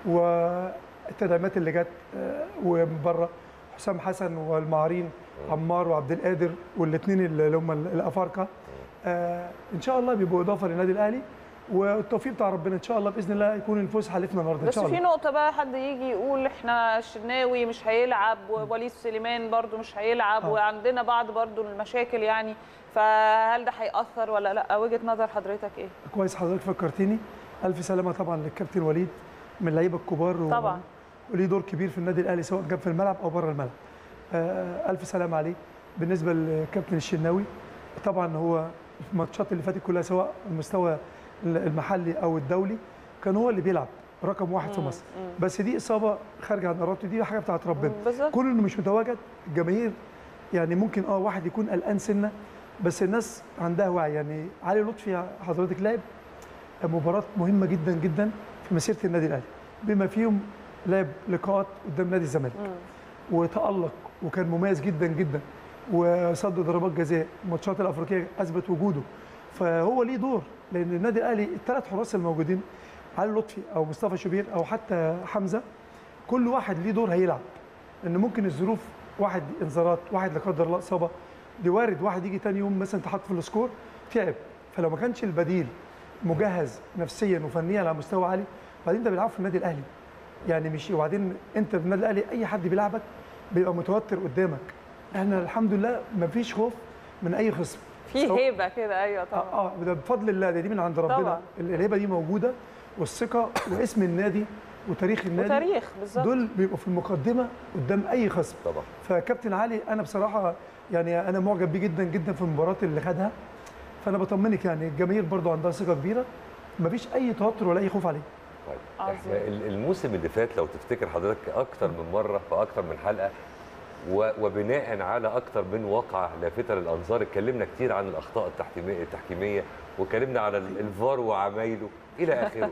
والتدعيمات اللي جت آه، ومن بره حسام حسن والمعارين عمار وعبد القادر والاثنين اللي هم الافارقه آه، ان شاء الله بيبقوا اضافه للنادي الاهلي والتوفيق بتاع ربنا ان شاء الله باذن الله يكون الفوز حالفنا النهارده ان بس شاء في الله نقطة بقى حد يجي يقول احنا الشناوي مش هيلعب ووليد سليمان برضو مش هيلعب آه. وعندنا بعض برضو المشاكل يعني فهل ده هيأثر ولا لا وجهة نظر حضرتك ايه؟ كويس حضرتك فكرتيني الف سلامه طبعا للكابتن وليد من اللعيبه الكبار و- طبعا. وليه دور كبير في النادي الاهلي سواء كان في الملعب او بره الملعب آه، الف سلامه عليه بالنسبه للكابتن الشناوي طبعا هو في الماتشات اللي فاتت كلها سواء المستوى المحلي او الدولي كان هو اللي بيلعب رقم واحد في مصر بس دي اصابه خارجه عن ارادته دي حاجه بتاعت ربنا مم، بالظبط. كون انه مش متواجد الجماهير يعني ممكن اه واحد يكون قلقان سنه بس الناس عندها وعي يعني علي لطفي حضرتك لعب مباراه مهمه جدا جدا في مسيره النادي الاهلي بما فيهم لعب لقاءات قدام نادي الزمالك وتالق وكان مميز جدا جدا وصد ضربات جزاء الماتشات الافريقيه اثبت وجوده فهو ليه دور لان النادي الاهلي الثلاث حراس الموجودين علي لطفي او مصطفى شوبير او حتى حمزه كل واحد ليه دور هيلعب لان ممكن الظروف واحد انذارات واحد لا قدر الله اصابه دي وارد واحد يجي تاني يوم مثلا تحط في السكور تعب فلو ما كانش البديل مجهز نفسيا وفنيا على مستوى عالي وبعدين ده بيلعب في النادي الاهلي يعني مش وبعدين انت في النادي الاهلي اي حد بيلعبك بيبقى متوتر قدامك احنا الحمد لله ما فيش خوف من اي خصم في سواء- هيبه كده ايوه طبعا اه اه ده بفضل الله ده دي من عند ربنا طبعاً. الهيبه دي موجوده والثقه واسم النادي وتاريخ النادي وتاريخ بالظبط دول بيبقوا في المقدمه قدام اي خصم طبعا فكابتن علي انا بصراحه يعني انا معجب بيه جدا جدا في المباراه اللي خدها فانا بطمنك يعني الجماهير برضو عندها ثقه كبيره مفيش اي توتر ولا اي خوف عليه طيب عظيم. احنا ال- الموسم اللي فات لو تفتكر حضرتك اكتر من مره في اكتر من حلقه و- وبناء على اكتر من واقعه لافته للانظار اتكلمنا كتير عن الاخطاء التحكيميه التحكيميه واتكلمنا على ال- الفار وعمايله الى اخره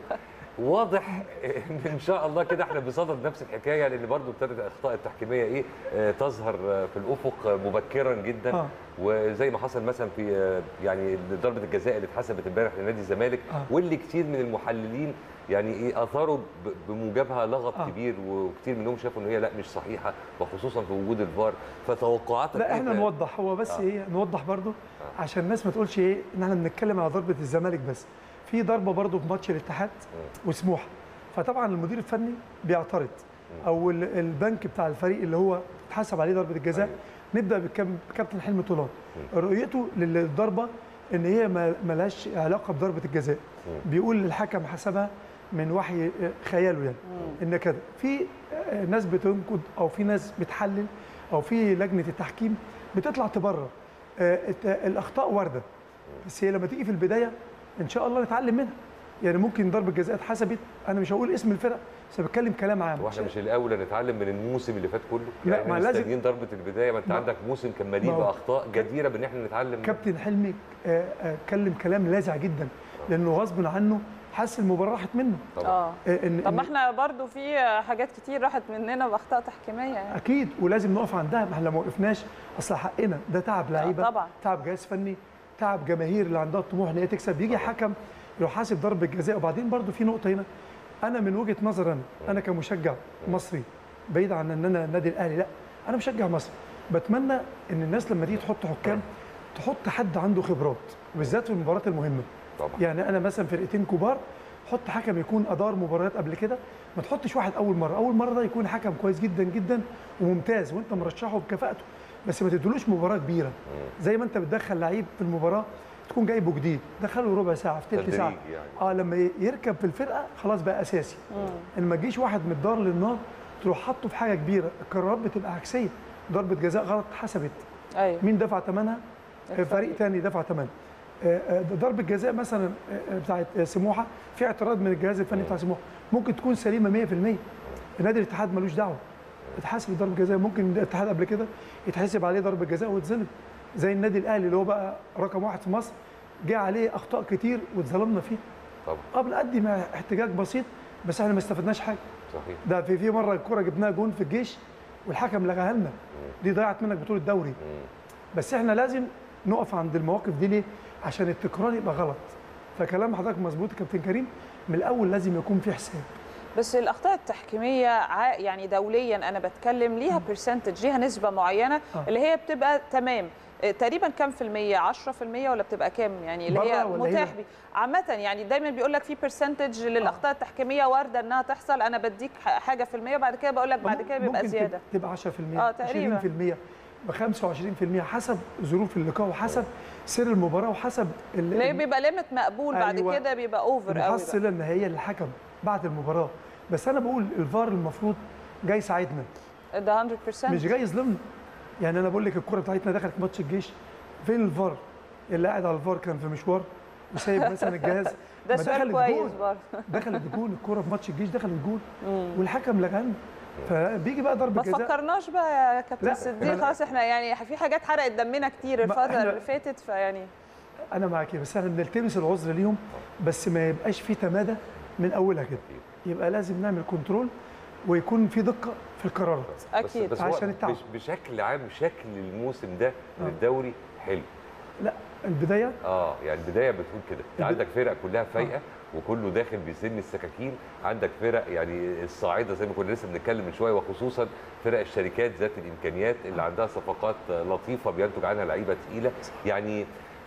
واضح ان ان شاء الله كده احنا بصدد نفس الحكايه لان برضو ابتدت الاخطاء التحكيميه ايه آه، تظهر آه، في الافق آه، مبكرا جدا آه. وزي ما حصل مثلا في آه، يعني ضربه الجزاء اللي اتحسبت امبارح لنادي الزمالك آه. واللي كتير من المحللين يعني ايه اثاروا ب- بموجبها لغط آه. كبير وكتير منهم شافوا ان هي لا مش صحيحه وخصوصا في وجود الفار فتوقعاتك لا احنا إيه؟ نوضح هو بس آه. ايه نوضح برضو عشان الناس ما تقولش ايه ان احنا بنتكلم على ضربه الزمالك بس في ضربه برضو في ماتش الاتحاد وسموحه فطبعا المدير الفني بيعترض او ال- البنك بتاع الفريق اللي هو اتحسب عليه ضربه الجزاء نبدا بالكاب- بكابتن حلمي طولان رؤيته للضربه ان هي ما ملهاش علاقه بضربه الجزاء بيقول الحكم حسبها من وحي آه، خياله يعني ان كده في آه، ناس بتنقد او في ناس بتحلل او في لجنه التحكيم بتطلع تبرر آه، الت- الاخطاء وارده بس هي لما تيجي في البدايه ان شاء الله نتعلم منها يعني ممكن ضربه جزاء اتحسبت انا مش هقول اسم الفرق بس بتكلم كلام عام واحنا مش الاولى نتعلم من الموسم اللي فات كله لا، يعني ما احنا لازم- مستنيين ضربه البدايه ما انت ما- عندك موسم كان مليء ما هو- باخطاء جديره بان احنا نتعلم كابتن حلمي آه، آه، اتكلم كلام لاذع جدا لانه غصب عنه حس المباراه راحت منه طبعا اه آه، إن طب ما إن- احنا برضو في حاجات كتير راحت مننا باخطاء تحكيميه يعني اكيد ولازم نقف عندها ما احنا لو ما وقفناش اصل حقنا ده تعب لعيبه طبعاً. تعب جهاز فني تعب جماهير اللي عندها الطموح ان هي تكسب يجي حكم يروح حاسب ضربه جزاء وبعدين برضو في نقطه هنا انا من وجهه نظر انا انا كمشجع مصري بعيد عن ان انا النادي الاهلي لا انا مشجع مصري بتمنى ان الناس لما تيجي تحط حكام تحط حد عنده خبرات بالذات في المباريات المهمه طبعا يعني انا مثلا فرقتين كبار حط حكم يكون ادار مباريات قبل كده ما تحطش واحد اول مره اول مره ده يكون حكم كويس جدا جدا وممتاز وانت مرشحه بكفاءته بس ما تدلوش مباراه كبيره زي ما انت بتدخل لعيب في المباراه تكون جايبه جديد دخله ربع ساعه في ثلث تدريج ساعه يعني. اه لما ي- يركب في الفرقه خلاص بقى اساسي ان ما تجيش واحد من الدار للنار تروح حاطه في حاجه كبيره القرارات بتبقى عكسيه ضربه جزاء غلط اتحسبت ايوه مين دفع ثمنها؟ الفريق. فريق تاني دفع ثمنها آه، آه، ضربه جزاء مثلا آه، بتاعت آه، سموحه في اعتراض من الجهاز الفني بتاع سموحه ممكن تكون سليمه 100% نادي الاتحاد ملوش دعوه اتحسب ضربه جزاء ممكن الاتحاد قبل كده يتحسب عليه ضربه جزاء ويتظلم زي النادي الاهلي اللي هو بقى رقم واحد في مصر جه عليه اخطاء كتير واتظلمنا فيه طبعا اه بنقدم احتجاج بسيط بس احنا ما استفدناش حاجه صحيح ده في في مره الكره جبناها جون في الجيش والحكم لغاها لنا دي ضيعت منك بطوله الدوري بس احنا لازم نقف عند المواقف دي ليه عشان التكرار يبقى غلط فكلام حضرتك مظبوط يا كابتن كريم من الاول لازم يكون في حساب بس الاخطاء التحكيميه ع- يعني دوليا انا بتكلم ليها برسنتج ليها نسبه معينه آه. اللي هي بتبقى تمام آه، تقريبا كام في المية 10% ولا بتبقى كام يعني اللي هي بره ولا متاح هنا؟ بي عامة يعني دايما بيقول لك في برسنتج للاخطاء التحكيمية واردة انها تحصل انا بديك ح- حاجة في المية بعد كده بقول لك بعد كده بيبقى ممكن زيادة تبقى 10% آه، تقريباً. 20% ب 25% حسب ظروف اللقاء وحسب سير المباراه وحسب ال- اللي هي بيبقى ليميت مقبول بعد أيوة. كده بيبقى اوفر قوي بقى. المحصله النهائيه للحكم بعد المباراه بس انا بقول الفار المفروض جاي يساعدنا ده 100% مش جاي يظلمنا يعني انا بقول لك الكره بتاعتنا دخلت ماتش الجيش فين الفار اللي قاعد على الفار كان في مشوار وسايب مثلا الجهاز ده ما سؤال دخلت كويس جول. برضه دخلت جول الكوره في ماتش الجيش دخلت جول والحكم لغانا فبيجي بقى ما ضربه جزاء تفكرناش بقى يا كابتن لا، صديق أنا- خلاص احنا يعني في حاجات حرقت دمنا كتير ما الفتره إحنا- اللي فاتت فيعني انا معاك بس احنا بنلتمس العذر ليهم بس ما يبقاش في تمادى من اولها كده يبقى لازم نعمل كنترول ويكون في دقه في القرارات اكيد بس, بس هو عشان التعب. بش- بشكل عام شكل الموسم ده من الدوري حلو لا البدايه اه يعني البدايه بتقول كده انت الب- عندك فرق كلها فايقه وكله داخل بسن السكاكين عندك فرق يعني الصاعده زي ما كنا لسه بنتكلم من شويه وخصوصا فرق الشركات ذات الامكانيات اللي عندها صفقات لطيفه بينتج عنها لعيبه تقيله يعني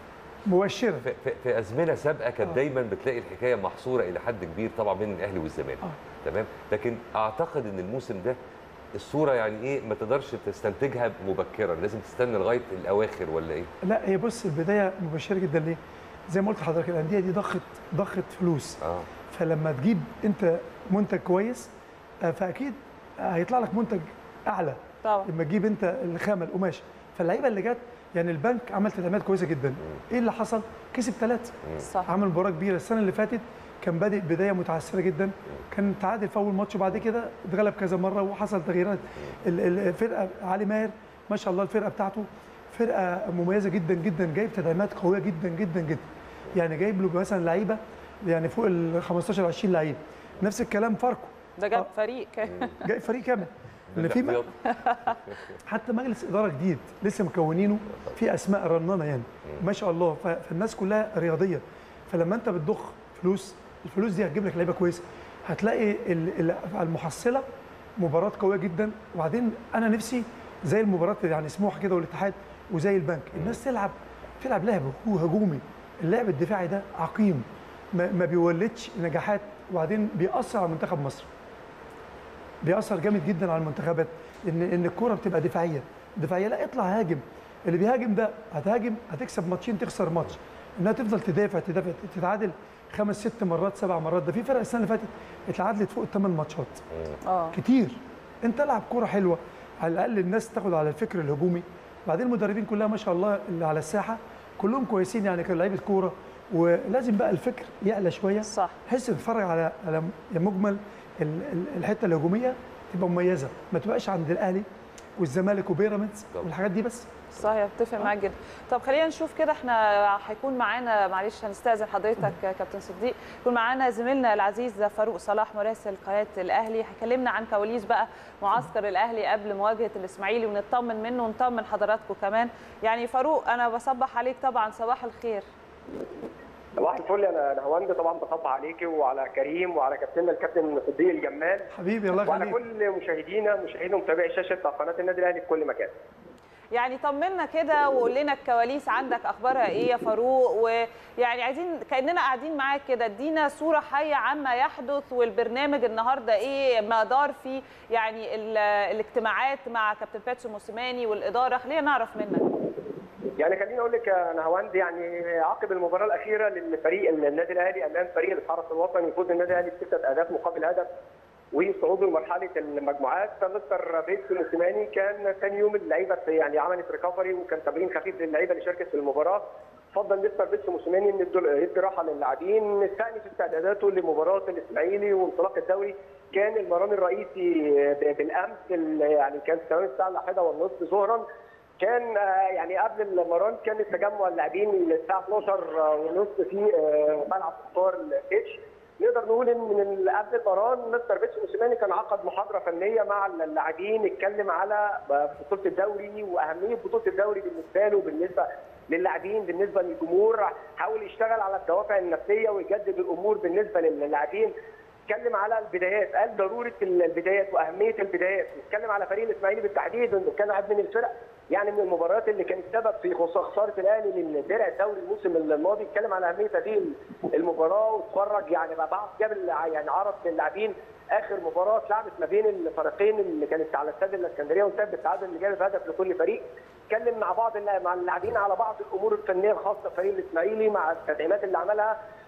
مبشره في, في, في ازمنه سابقه كانت دايما بتلاقي الحكايه محصوره الى حد كبير طبعا بين الاهلي والزمالك تمام لكن اعتقد ان الموسم ده الصوره يعني ايه ما تقدرش تستنتجها مبكرا لازم تستنى لغايه الاواخر ولا ايه لا هي بص البدايه مبشره جدا ليه؟ زي ما قلت لحضرتك الانديه دي ضخت ضخت فلوس اه فلما تجيب انت منتج كويس آه، فاكيد هيطلع لك منتج اعلى طبعا لما تجيب انت الخامه القماش فاللعيبه اللي جت يعني البنك عمل تدعيمات كويسه جدا ايه اللي حصل؟ كسب ثلاثه صح عمل مباراه كبيره السنه اللي فاتت كان بادئ بدايه متعثره جدا كان تعادل في اول ماتش وبعد كده اتغلب كذا مره وحصل تغييرات ال- ال- الفرقه علي ماهر ما شاء الله الفرقه بتاعته فرقه مميزه جدا جدا جايب تدعيمات قويه جدا جدا جدا يعني جايب له مثلا لعيبه يعني فوق ال 15 20 لعيب نفس الكلام فاركو ده جاب آه. فريق كمان جايب فريق كامل ان في م- بالاحتياط. حتى مجلس اداره جديد لسه مكونينه في اسماء رنانه يعني ما شاء الله ف- فالناس كلها رياضيه فلما انت بتضخ فلوس الفلوس دي هتجيب لك لعيبه كويسه هتلاقي ال- ال- المحصله مباراه قويه جدا وبعدين انا نفسي زي المباراه يعني سموحه كده والاتحاد وزي البنك الناس تلعب تلعب لعب هو هجومي اللعب الدفاعي ده عقيم ما ما بيولدش نجاحات وبعدين بيأثر على منتخب مصر بيأثر جامد جدا على المنتخبات ان ان الكوره بتبقى دفاعيه دفاعيه لا اطلع هاجم اللي بيهاجم ده هتهاجم هتكسب ماتشين تخسر ماتش انها تفضل تدافع تدافع تتعادل خمس ست مرات سبع مرات ده في فرق السنه اللي فاتت اتعادلت فوق الثمان ماتشات اه كتير انت العب كوره حلوه على الاقل الناس تاخد على الفكر الهجومي بعدين المدربين كلها ما شاء الله اللي على الساحه كلهم كويسين يعني كانوا لعيبه كوره ولازم بقى الفكر يعلى شويه صح بحيث تتفرج على على مجمل ال- ال- الحته الهجوميه تبقى مميزه ما تبقاش عند الاهلي والزمالك وبيراميدز طبعا. والحاجات دي بس صحيح اتفق معاك جدا طب خلينا نشوف كده احنا هيكون معانا معلش هنستاذن حضرتك يا كابتن صديق يكون معانا زميلنا العزيز فاروق صلاح مراسل قناه الاهلي هيكلمنا عن كواليس بقى معسكر الاهلي قبل مواجهه الاسماعيلي ونطمن منه ونطمن حضراتكم كمان يعني فاروق انا بصبح عليك طبعا صباح الخير صباح الفل انا نهواند طبعا بصبح عليكي وعلى كريم وعلى كابتننا الكابتن صديق الجمال حبيبي الله وعلى يخليك كل مشاهدينا مشاهدي ومتابعي شاشه قناه النادي الاهلي في كل مكان. يعني طمنا كده وقول لنا الكواليس عندك اخبارها ايه يا فاروق ويعني عايزين كاننا قاعدين معاك كده ادينا صوره حيه عما يحدث والبرنامج النهارده ايه ما دار فيه يعني ال- الاجتماعات مع كابتن باتسو موسيماني والاداره خلينا نعرف منك يعني خليني اقول لك يا نهواند يعني عقب المباراه الاخيره للفريق النادي الاهلي امام فريق الحرس الوطني يفوز النادي الاهلي بسته اهداف مقابل هدف وصعوده لمرحله المجموعات فمستر بيتسو موسيماني كان ثاني يوم اللعيبه يعني عملت ريكفري وكان تمرين خفيف للعيبه اللي شاركت في المباراه فضل مستر بيتسو موسيماني ان يدوا- يدي راحه لللاعبين استأنف استعداداته لمباراه الاسماعيلي وانطلاق الدوري كان المران الرئيسي ب- بالامس ال- يعني كان في تمام الساعه الواحدة والنصف ظهرا كان آه، يعني قبل المران كان التجمع اللاعبين الساعه 12 ونص في آه، ملعب مختار الكيتش نقدر نقول ان من قبل المران مستر بيتسو موسيماني كان عقد محاضره فنيه مع اللاعبين اتكلم على بطوله الدوري واهميه بطوله الدوري بالنسبه له بالنسبه للاعبين بالنسبه للجمهور حاول يشتغل على الدوافع النفسيه ويجدد الامور بالنسبه للاعبين اتكلم على البدايات قال ضروره البدايات واهميه البدايات اتكلم على فريق الاسماعيلي بالتحديد انه كان واحد من الفرق يعني من المباريات اللي كانت سبب في خس- خساره الاهلي للدرع الدوري الموسم الماضي اتكلم على اهميه هذه المباراه واتفرج يعني بقى بعض جاب الع- يعني عرض للاعبين اخر مباراه اتلعبت ما بين الفريقين اللي كانت على استاد الاسكندريه وانتهت بالتعادل اللي جاب هدف لكل فريق اتكلم مع بعض الل- مع اللاعبين على بعض الامور الفنيه الخاصه بفريق الاسماعيلي مع التدعيمات اللي عملها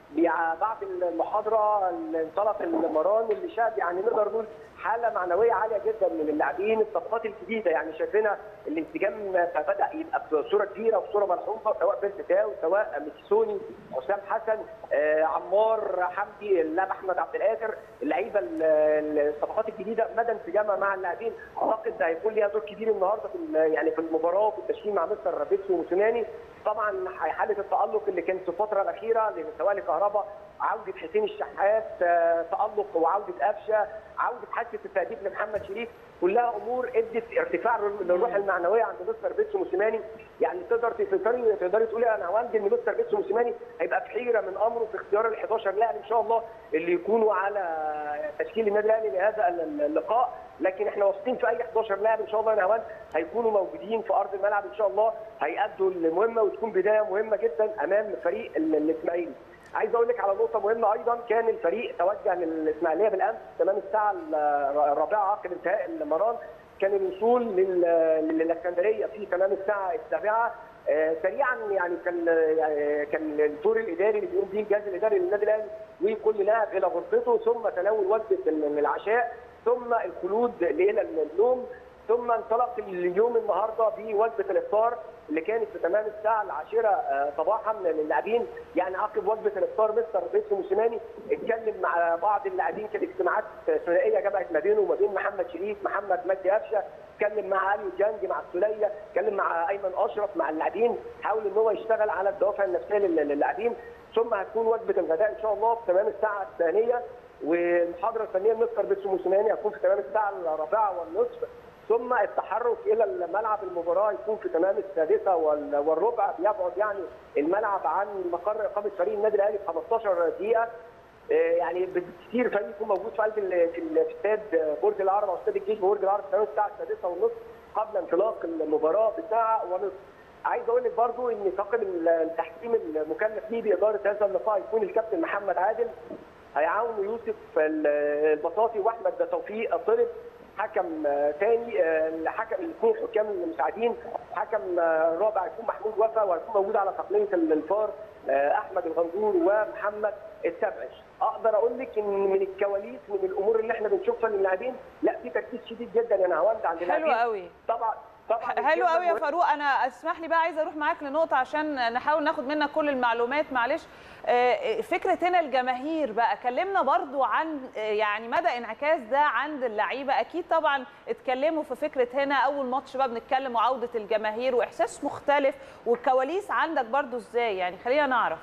مع بعد المحاضره اللي انطلق المران اللي شهد يعني نقدر نقول حاله معنويه عاليه جدا من اللاعبين الصفقات الجديده يعني شايفينها الانسجام بدا يبقى بصوره كبيره وبصوره ملحوظه سواء بيرت تاو سواء ميكيسوني حسام حسن آه، عمار حمدي اللاعب احمد عبد القادر اللعيبه ال- الصفقات الجديده مدى انسجامها مع اللاعبين اعتقد ده هيكون ليها دور كبير النهارده في ال- يعني في المباراه وفي التشكيل مع مستر بيتسو وموسيماني طبعا حاله التالق اللي كانت في الفتره الاخيره سواء لكهرباء عوده حسين الشحات آه، تالق وعوده قفشه عوده حاسه التهديف لمحمد شريف كلها امور ادت ارتفاع للروح المعنويه عند مستر بيتسو موسيماني يعني تقدر تقدري تقدري تقولي انا هوندي ان مستر بيتسو موسيماني هيبقى في حيره من امره في اختيار ال 11 لاعب ان شاء الله اللي يكونوا على تشكيل النادي الاهلي لهذا اللقاء لكن احنا واثقين في اي 11 لاعب ان شاء الله يا نهوان هيكونوا موجودين في ارض الملعب ان شاء الله هيأدوا المهمه وتكون بدايه مهمه جدا امام فريق ال- الاسماعيلي. عايز اقول لك على نقطه مهمه ايضا كان الفريق توجه للاسماعيليه بالامس تمام الساعه الرابعه عقب انتهاء المران كان الوصول لل- للاسكندريه في تمام الساعه السابعه آه، سريعا يعني كان يعني كان الدور الاداري اللي بيقوم به الجهاز الاداري للنادي الاهلي وكل لاعب الى غرفته ثم تناول وجبه العشاء ثم الخلود الى النوم ثم انطلق اليوم النهارده بوجبه الافطار اللي كانت في تمام الساعه العاشره آه، صباحا للاعبين يعني عقب وجبه الافطار مستر بيتسو موسيماني اتكلم مع بعض اللاعبين كانت اجتماعات ثنائيه جمعت ما بينه وما بين محمد شريف محمد مجدي قفشه اتكلم مع علي جانجي مع السوليه اتكلم مع ايمن اشرف مع اللاعبين حاول ان هو يشتغل على الدوافع النفسيه لل- للاعبين ثم هتكون وجبه الغداء ان شاء الله في تمام الساعه الثانيه والمحاضره الفنيه لمستر بيتسو موسيماني هتكون في تمام الساعه الرابعه والنصف ثم التحرك الى ملعب المباراه يكون في تمام السادسه وال- والربع بيبعد يعني الملعب عن مقر اقامه فريق النادي الاهلي ب 15 دقيقه آه، يعني بالكثير فريق يكون موجود في قلب ال- في ال- في استاد برج العرب او استاد الجيش برج العرب في تمام الساعه السادسه والنصف قبل انطلاق المباراه بساعه ونصف. عايز اقول لك برضو ان طاقم التحكيم المكلف ليه باداره هذا اللقاء يكون الكابتن محمد عادل هيعاونوا يوسف ال- البساطي واحمد توفيق طلب حكم آه، ثاني آه، الحكم الاثنين حكام المساعدين حكم آه، رابع هيكون محمود وفا وهيكون موجود على تقنيه الفار آه، احمد الغندور ومحمد السبعي اقدر اقول لك ان من الكواليس من الامور اللي احنا بنشوفها للاعبين لا في تركيز شديد جدا يا نهاوند عند حلو اللاعبين قوي طبعا طبعا حلو قوي يا الكلمة فاروق انا اسمح لي بقى عايزه اروح معاك لنقطه عشان نحاول ناخد منك كل المعلومات معلش آه، فكره هنا الجماهير بقى كلمنا برضو عن آه، يعني مدى انعكاس ده عند اللعيبه اكيد طبعا اتكلموا في فكره هنا اول ماتش بقى بنتكلم وعوده الجماهير واحساس مختلف والكواليس عندك برضو ازاي يعني خلينا نعرف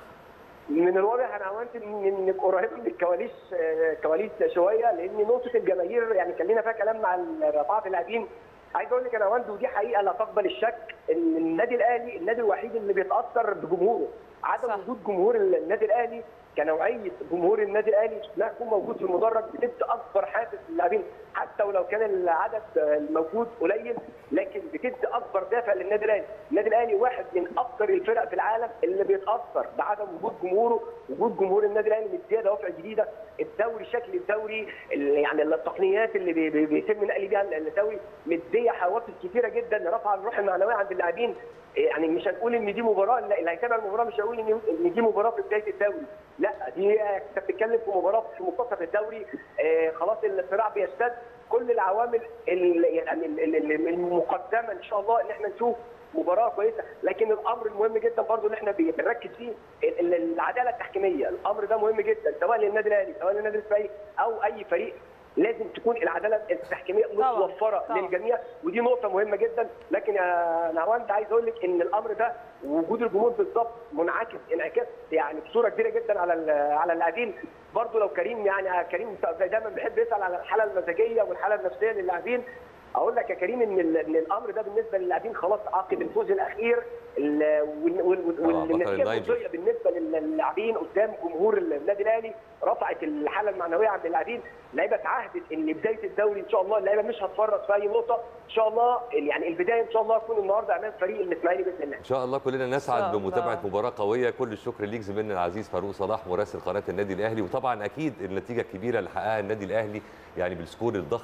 من الواضح انا عملت ان انك قريب من الكواليس آه، كواليس شويه لان نقطه الجماهير يعني كان لنا فيها كلام مع ال- بعض اللاعبين عايز اقول لك انا وند ودي حقيقه لا تقبل الشك ان النادي الاهلي النادي الوحيد اللي بيتاثر بجمهوره عدم صح. وجود جمهور النادي الاهلي كنوعيه جمهور النادي الاهلي لا يكون موجود في المدرج بتدي اكبر حافز للاعبين حتى ولو كان العدد الموجود قليل لكن بتدي اكبر دافع للنادي الاهلي، النادي الاهلي واحد من اكثر الفرق في العالم اللي بيتاثر بعدم وجود جمهوره، وجود جمهور النادي الاهلي مديه دوافع جديده، الدوري شكل الدوري ال- يعني التقنيات اللي بي- بي- بيتم نقل بيها الدوري مديه حوافز كثيره جدا رفع الروح المعنويه عند اللاعبين يعني مش هنقول ان دي مباراه لا، اللي هيتابع المباراه مش هيقول ان ان دي مباراه في بدايه الدوري لا دي انت بتتكلم في مباراه في منتصف الدوري آه خلاص الصراع بيشتد كل العوامل ال- يعني ال- ال- ال- المقدمه ان شاء الله ان احنا نشوف مباراه كويسه لكن الامر المهم جدا برضو اللي احنا بنركز فيه ال- ال- العداله التحكيميه الامر ده مهم جدا سواء للنادي الاهلي سواء للنادي الاسماعيلي او اي فريق لازم تكون العداله التحكيميه طبعاً، متوفره طبعاً. للجميع ودي نقطه مهمه جدا لكن يا نعوان عايز اقول لك ان الامر ده وجود الجمهور بالظبط منعكس انعكاس يعني بصوره كبيره جدا على ال- على اللاعبين برضه لو كريم يعني كريم زي دايما بيحب يسال على الحاله المزاجيه والحاله النفسيه للاعبين اقول لك يا كريم ان ال- ان الامر ده بالنسبه للاعبين خلاص عقب الفوز الاخير ال- وال- وال- آه، والنتيجه بطل النيجر. المرضيه بالنسبه للاعبين قدام جمهور النادي الاهلي رفعت الحاله المعنويه عند اللاعبين اللعيبه اتعهدت ان بدايه الدوري ان شاء الله اللعيبه مش هتفرط في اي نقطه ان شاء الله يعني البدايه ان شاء الله تكون النهارده امام فريق الاسماعيلي باذن الله ان شاء الله كلنا إن نسعد شاء بمتابعه الله. مباراه قويه كل الشكر ليك زميلنا العزيز فاروق صلاح مراسل قناه النادي الاهلي وطبعا اكيد النتيجه الكبيره اللي حققها النادي الاهلي يعني بالسكور الضخم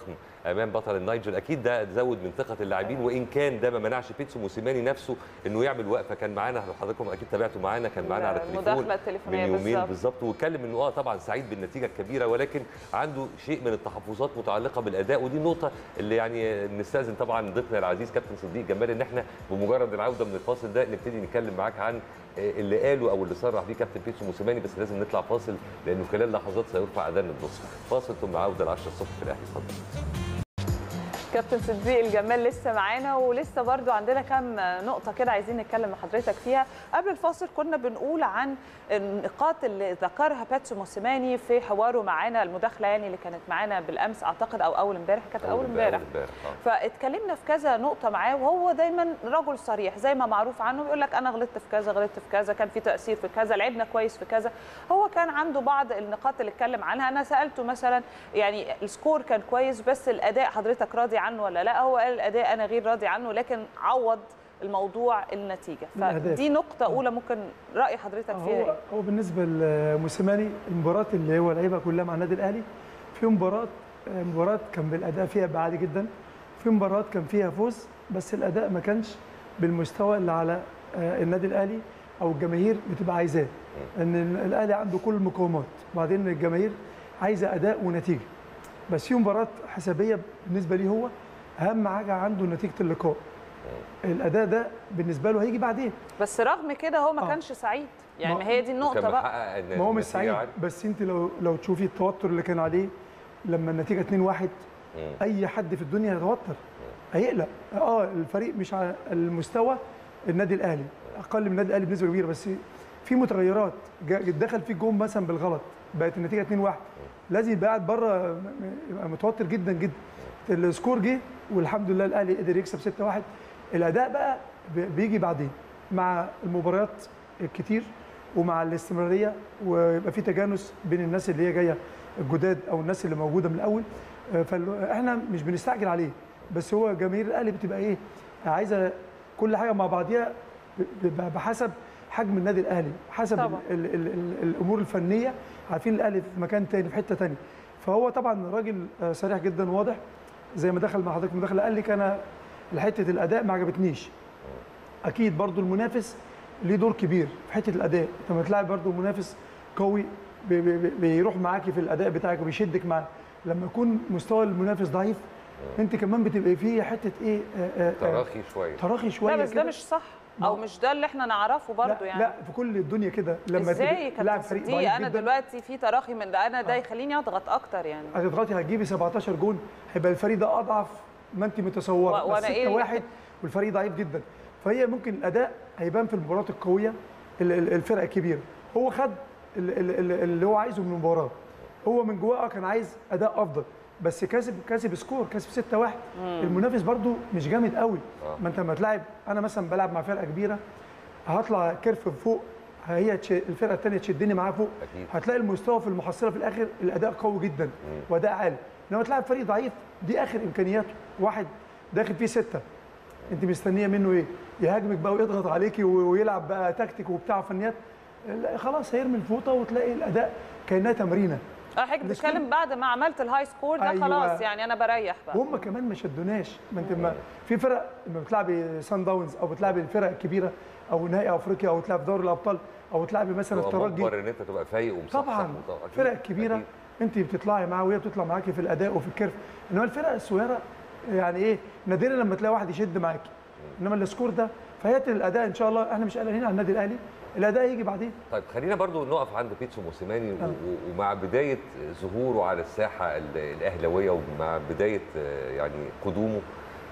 امام بطل النيجر اكيد ده زود من ثقه اللاعبين وان كان ده ما منعش بيتسو موسيماني نفسه انه يعمل وقفه كان معانا حضراتكم اكيد تابعتوا معانا كان معانا على التليفون المداخله من التليفونيه يومين بالظبط بالظبط واتكلم انه اه طبعا سعيد بالنتيجه الكبيره ولكن عنده شيء من التحفظات متعلقه بالاداء ودي النقطه اللي يعني نستاذن طبعا ضيفنا العزيز كابتن صديق جمال ان احنا بمجرد العوده من الفاصل ده نبتدي نتكلم معاك عن اللي قاله او اللي صرح بيه كابتن بيتسو موسيماني بس لازم نطلع فاصل لانه خلال لحظات سيرفع اذان النصر فاصل ثم عوده ل 10 الصبح في الاهلي اتفضل كابتن صديق الجمال لسه معانا ولسه برضو عندنا كام نقطة كده عايزين نتكلم مع حضرتك فيها قبل الفاصل كنا بنقول عن النقاط اللي ذكرها باتسو موسيماني في حواره معانا المداخلة يعني اللي كانت معانا بالأمس أعتقد أو أول امبارح كانت أول امبارح فاتكلمنا في كذا نقطة معاه وهو دايما رجل صريح زي ما معروف عنه بيقول لك أنا غلطت في كذا غلطت في كذا كان في تأثير في كذا لعبنا كويس في كذا هو كان عنده بعض النقاط اللي اتكلم عنها أنا سألته مثلا يعني السكور كان كويس بس الأداء حضرتك راضي عنه ولا لا هو قال الاداء انا غير راضي عنه لكن عوض الموضوع النتيجه فدي نقطه اولى ممكن راي حضرتك فيها هو ايه هو بالنسبه لموسيماني المباراه اللي هو لعبها كلها مع النادي الاهلي في مباراه مباراه كان بالاداء فيها عالي جدا في مباراه كان فيها فوز بس الاداء ما كانش بالمستوى اللي على النادي الاهلي او الجماهير بتبقى عايزاه ان الاهلي عنده كل المقومات وبعدين الجماهير عايزه اداء ونتيجه بس في مباراه حسابيه بالنسبه ليه هو اهم حاجه عنده نتيجه اللقاء الاداء ده بالنسبه له هيجي بعدين بس رغم كده هو ما كانش سعيد يعني ما هي دي النقطه بقى ما هو مش سعيد بس انت لو لو تشوفي التوتر اللي كان عليه لما النتيجه 2-1 اي حد في الدنيا هيتوتر هيقلق اه الفريق مش على المستوى النادي الاهلي اقل من النادي الاهلي بنسبه كبيره بس في متغيرات دخل فيه جون مثلا بالغلط بقت النتيجه 2-1 لازم يبقى قاعد بره متوتر جدا جدا السكور جه والحمد لله الاهلي قدر يكسب 6-1 الاداء بقى بيجي بعدين مع المباريات الكتير ومع الاستمراريه ويبقى في تجانس بين الناس اللي هي جايه الجداد او الناس اللي موجوده من الاول فاحنا مش بنستعجل عليه بس هو جماهير الاهلي بتبقى ايه عايزه كل حاجه مع بعضيها بحسب حجم النادي الاهلي حسب طبعا. ال ال ال الامور الفنيه عارفين الاهلي في مكان تاني في حته تانيه فهو طبعا راجل صريح جدا واضح زي ما دخل مع حضرتك مداخله قال لك انا حته الاداء ما عجبتنيش اكيد برضو المنافس ليه دور كبير في حته الاداء انت لما تلاعب برضو منافس قوي بي بي بيروح معاكي في الاداء بتاعك وبيشدك معاه لما يكون مستوى المنافس ضعيف انت كمان بتبقى فيه حته ايه آآ تراخي شويه تراخي شويه لا بس ده مش صح او مش ده اللي احنا نعرفه برضه يعني لا في كل الدنيا كده لما ازاي كابتن فريق انا جداً. دلوقتي في تراخي من ده انا ده يخليني اضغط اكتر يعني هتضغطي هتجيبي 17 جون هيبقى الفريق ده اضعف ما انت متصوره وانا ايه واحد والفريق ضعيف جدا فهي ممكن الاداء هيبان في المباريات القويه الفرق الكبيره هو خد اللي هو عايزه من المباراه هو من جواه كان عايز اداء افضل بس كاسب كاسب سكور كاسب 6 1 المنافس برده مش جامد قوي آه. ما انت لما تلعب انا مثلا بلعب مع فرقه كبيره هطلع كيرف فوق هي تش... الفرقه الثانيه تشدني معاها فوق أكيد. هتلاقي المستوى في المحصله في الاخر الاداء قوي جدا مم. واداء عالي لما تلعب فريق ضعيف دي اخر امكانياته واحد داخل فيه سته انت مستنيه منه ايه يهاجمك بقى ويضغط عليكي ويلعب بقى تكتيك وبتاع فنيات خلاص هيرمي الفوطه وتلاقي الاداء كانها تمرينه اه حضرتك بتتكلم بعد ما عملت الهاي سكور ده أيوة. خلاص يعني انا بريح بقى وهم كمان ما شدوناش ما انت ما في فرق لما بتلعبي سان داونز او بتلعبي الفرق الكبيره او نهائي افريقيا او تلعب دوري الابطال او تلعبي مثلا الترجي ان انت تبقى فايق ومصحصح طبعا الفرق الكبيره أكيد. انت بتطلعي معاها وهي بتطلع معاكي في الاداء وفي الكيرف انما الفرق الصغيره يعني ايه نادرا لما تلاقي واحد يشد معاكي انما السكور ده فهي الاداء ان شاء الله احنا مش قلقانين على النادي الاهلي الاداء يجي بعدين طيب خلينا برضو نقف عند بيتسو موسيماني أه. ومع بدايه ظهوره على الساحه الاهلاويه ومع بدايه يعني قدومه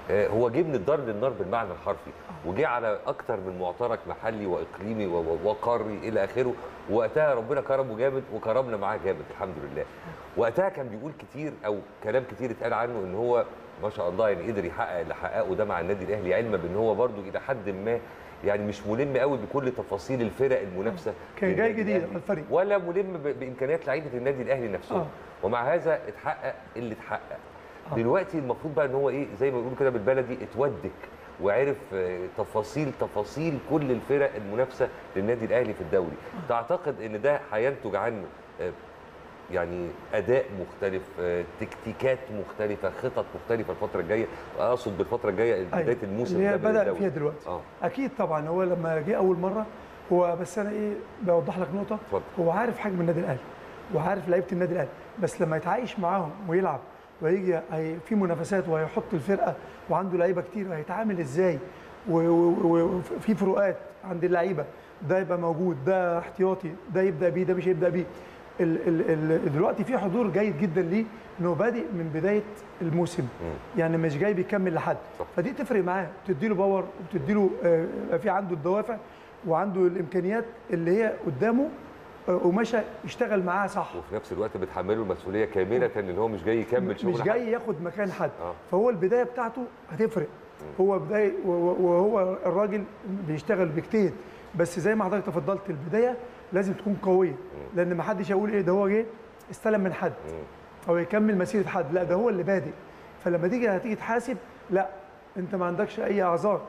هو جه من الدار للنار بالمعنى الحرفي وجه على اكتر من معترك محلي واقليمي وقاري الى اخره وقتها ربنا كرمه جامد وكرمنا معاه جامد الحمد لله وقتها كان بيقول كتير او كلام كتير اتقال عنه ان هو ما شاء الله يعني قدر يحقق اللي حققه ده مع النادي الاهلي علما بان هو برضو الى حد ما يعني مش ملم قوي بكل تفاصيل الفرق المنافسه كان جاي جديد على الفريق ولا ملم بامكانيات لعيبه النادي الاهلي نفسهم آه. ومع هذا اتحقق اللي اتحقق آه. دلوقتي المفروض بقى ان هو ايه زي ما بيقولوا كده بالبلدي اتودك وعرف تفاصيل تفاصيل كل الفرق المنافسه للنادي الاهلي في الدوري آه. تعتقد ان ده هينتج عنه يعني اداء مختلف آه، تكتيكات مختلفه خطط مختلفه الفتره الجايه اقصد بالفتره الجايه بدايه الموسم اللي هي ده من بدا الدوري. فيها دلوقتي اه اكيد طبعا هو لما جه اول مره هو بس انا ايه بوضح لك نقطه اتفضل. هو عارف حجم النادي الاهلي وعارف لعيبه النادي الاهلي بس لما يتعايش معاهم ويلعب ويجي هي- في منافسات وهيحط الفرقه وعنده لعيبه كتير هيتعامل ازاي و- و- وفي فروقات عند اللعيبه ده يبقى موجود ده احتياطي ده يبدا بيه ده مش هيبدا بيه ال ال ال دلوقتي في حضور جيد جدا ليه انه بادئ من بدايه الموسم يعني مش جاي بيكمل لحد صح. فدي تفرق معاه بتدي له باور وبتدي له آه، يبقى في عنده الدوافع وعنده الامكانيات اللي هي قدامه آه، قماشه يشتغل معاها صح وفي نفس الوقت بتحمله المسؤوليه كامله ان هو مش جاي يكمل شغل مش حد. جاي ياخد مكان حد آه. فهو البدايه بتاعته هتفرق هو بدايه و- و- وهو الراجل بيشتغل بيجتهد بس زي ما حضرتك تفضلت البدايه لازم تكون قويه لان ما حدش هيقول ايه ده هو جه استلم من حد او يكمل مسيره حد لا ده هو اللي بادئ فلما تيجي هتيجي تحاسب لا انت ما عندكش اي اعذار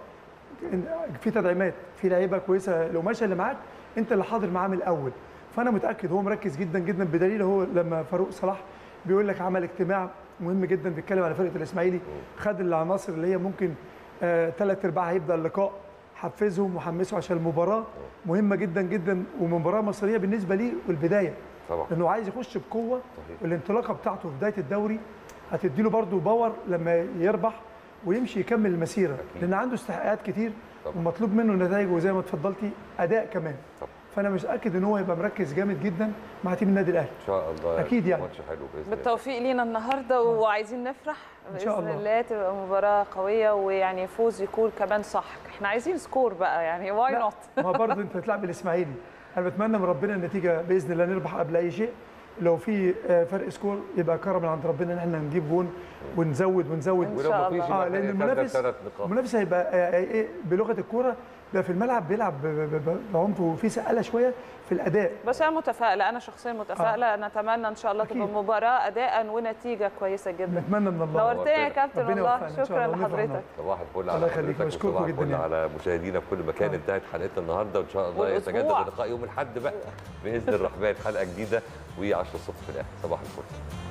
إن- في تدعيمات في لعيبه كويسه القماشه اللي معاك انت اللي حاضر معاه من الاول فانا متاكد هو مركز جدا جدا بدليل هو لما فاروق صلاح بيقول لك عمل اجتماع مهم جدا بيتكلم على فرقه الاسماعيلي خد العناصر اللي هي ممكن ثلاث ارباع هيبدا اللقاء حفزهم وحمسهم عشان المباراه مهمه جدا جدا ومباراه مصريه بالنسبه ليه والبدايه طبعا لانه عايز يخش بقوه صحيح. والانطلاقه بتاعته في بدايه الدوري هتدي له برده باور لما يربح ويمشي يكمل المسيره أكيد. لان عنده استحقاقات كتير طبعا. ومطلوب منه نتائج وزي ما اتفضلتي اداء كمان طبعا. فانا متاكد ان هو يبقى مركز جامد جدا مع تيم النادي الاهلي ان شاء الله أكيد يعني. ماتش حلو باذن الله بالتوفيق لينا النهارده وعايزين نفرح إن شاء باذن الله. الله تبقى مباراه قويه ويعني فوز يكون كمان صح احنا عايزين سكور بقى يعني واي لا، نوت ما هو برضه انت هتلعب الاسماعيلي انا بتمنى من ربنا النتيجه باذن الله نربح قبل اي شيء لو في آه، فرق سكور يبقى كرم من عند ربنا ان احنا نجيب جون ونزود ونزود إن ولو شاء ما فيش الله. اه يبقى لان إحنا خدنا المنافس ثلاث نقاط المنافس هيبقى آه، آه، ايه بلغه الكوره بقى في الملعب بيلعب ب- ب- ب- بعنف وفي سقاله شويه في الاداء بس انا متفائله انا شخصيا متفائله نتمنى ان شاء الله تبقى أكيد. مباراه اداء ونتيجه كويسه جدا نتمنى من الله نورتنا يا كابتن ربنا والله يوفقنا إن شاء شكرا الله ونفرح لحضرتك صباح الفل الله على يخليك، حضرتك بشكركم وصباح جداً الفل يعني. على مشاهدينا في كل مكان آه. انتهت حلقتنا النهارده وان شاء الله والأسبوع. يتجدد اللقاء يوم الاحد بقى باذن الرحمن حلقه جديده و10 الصبح في الاخر صباح الفل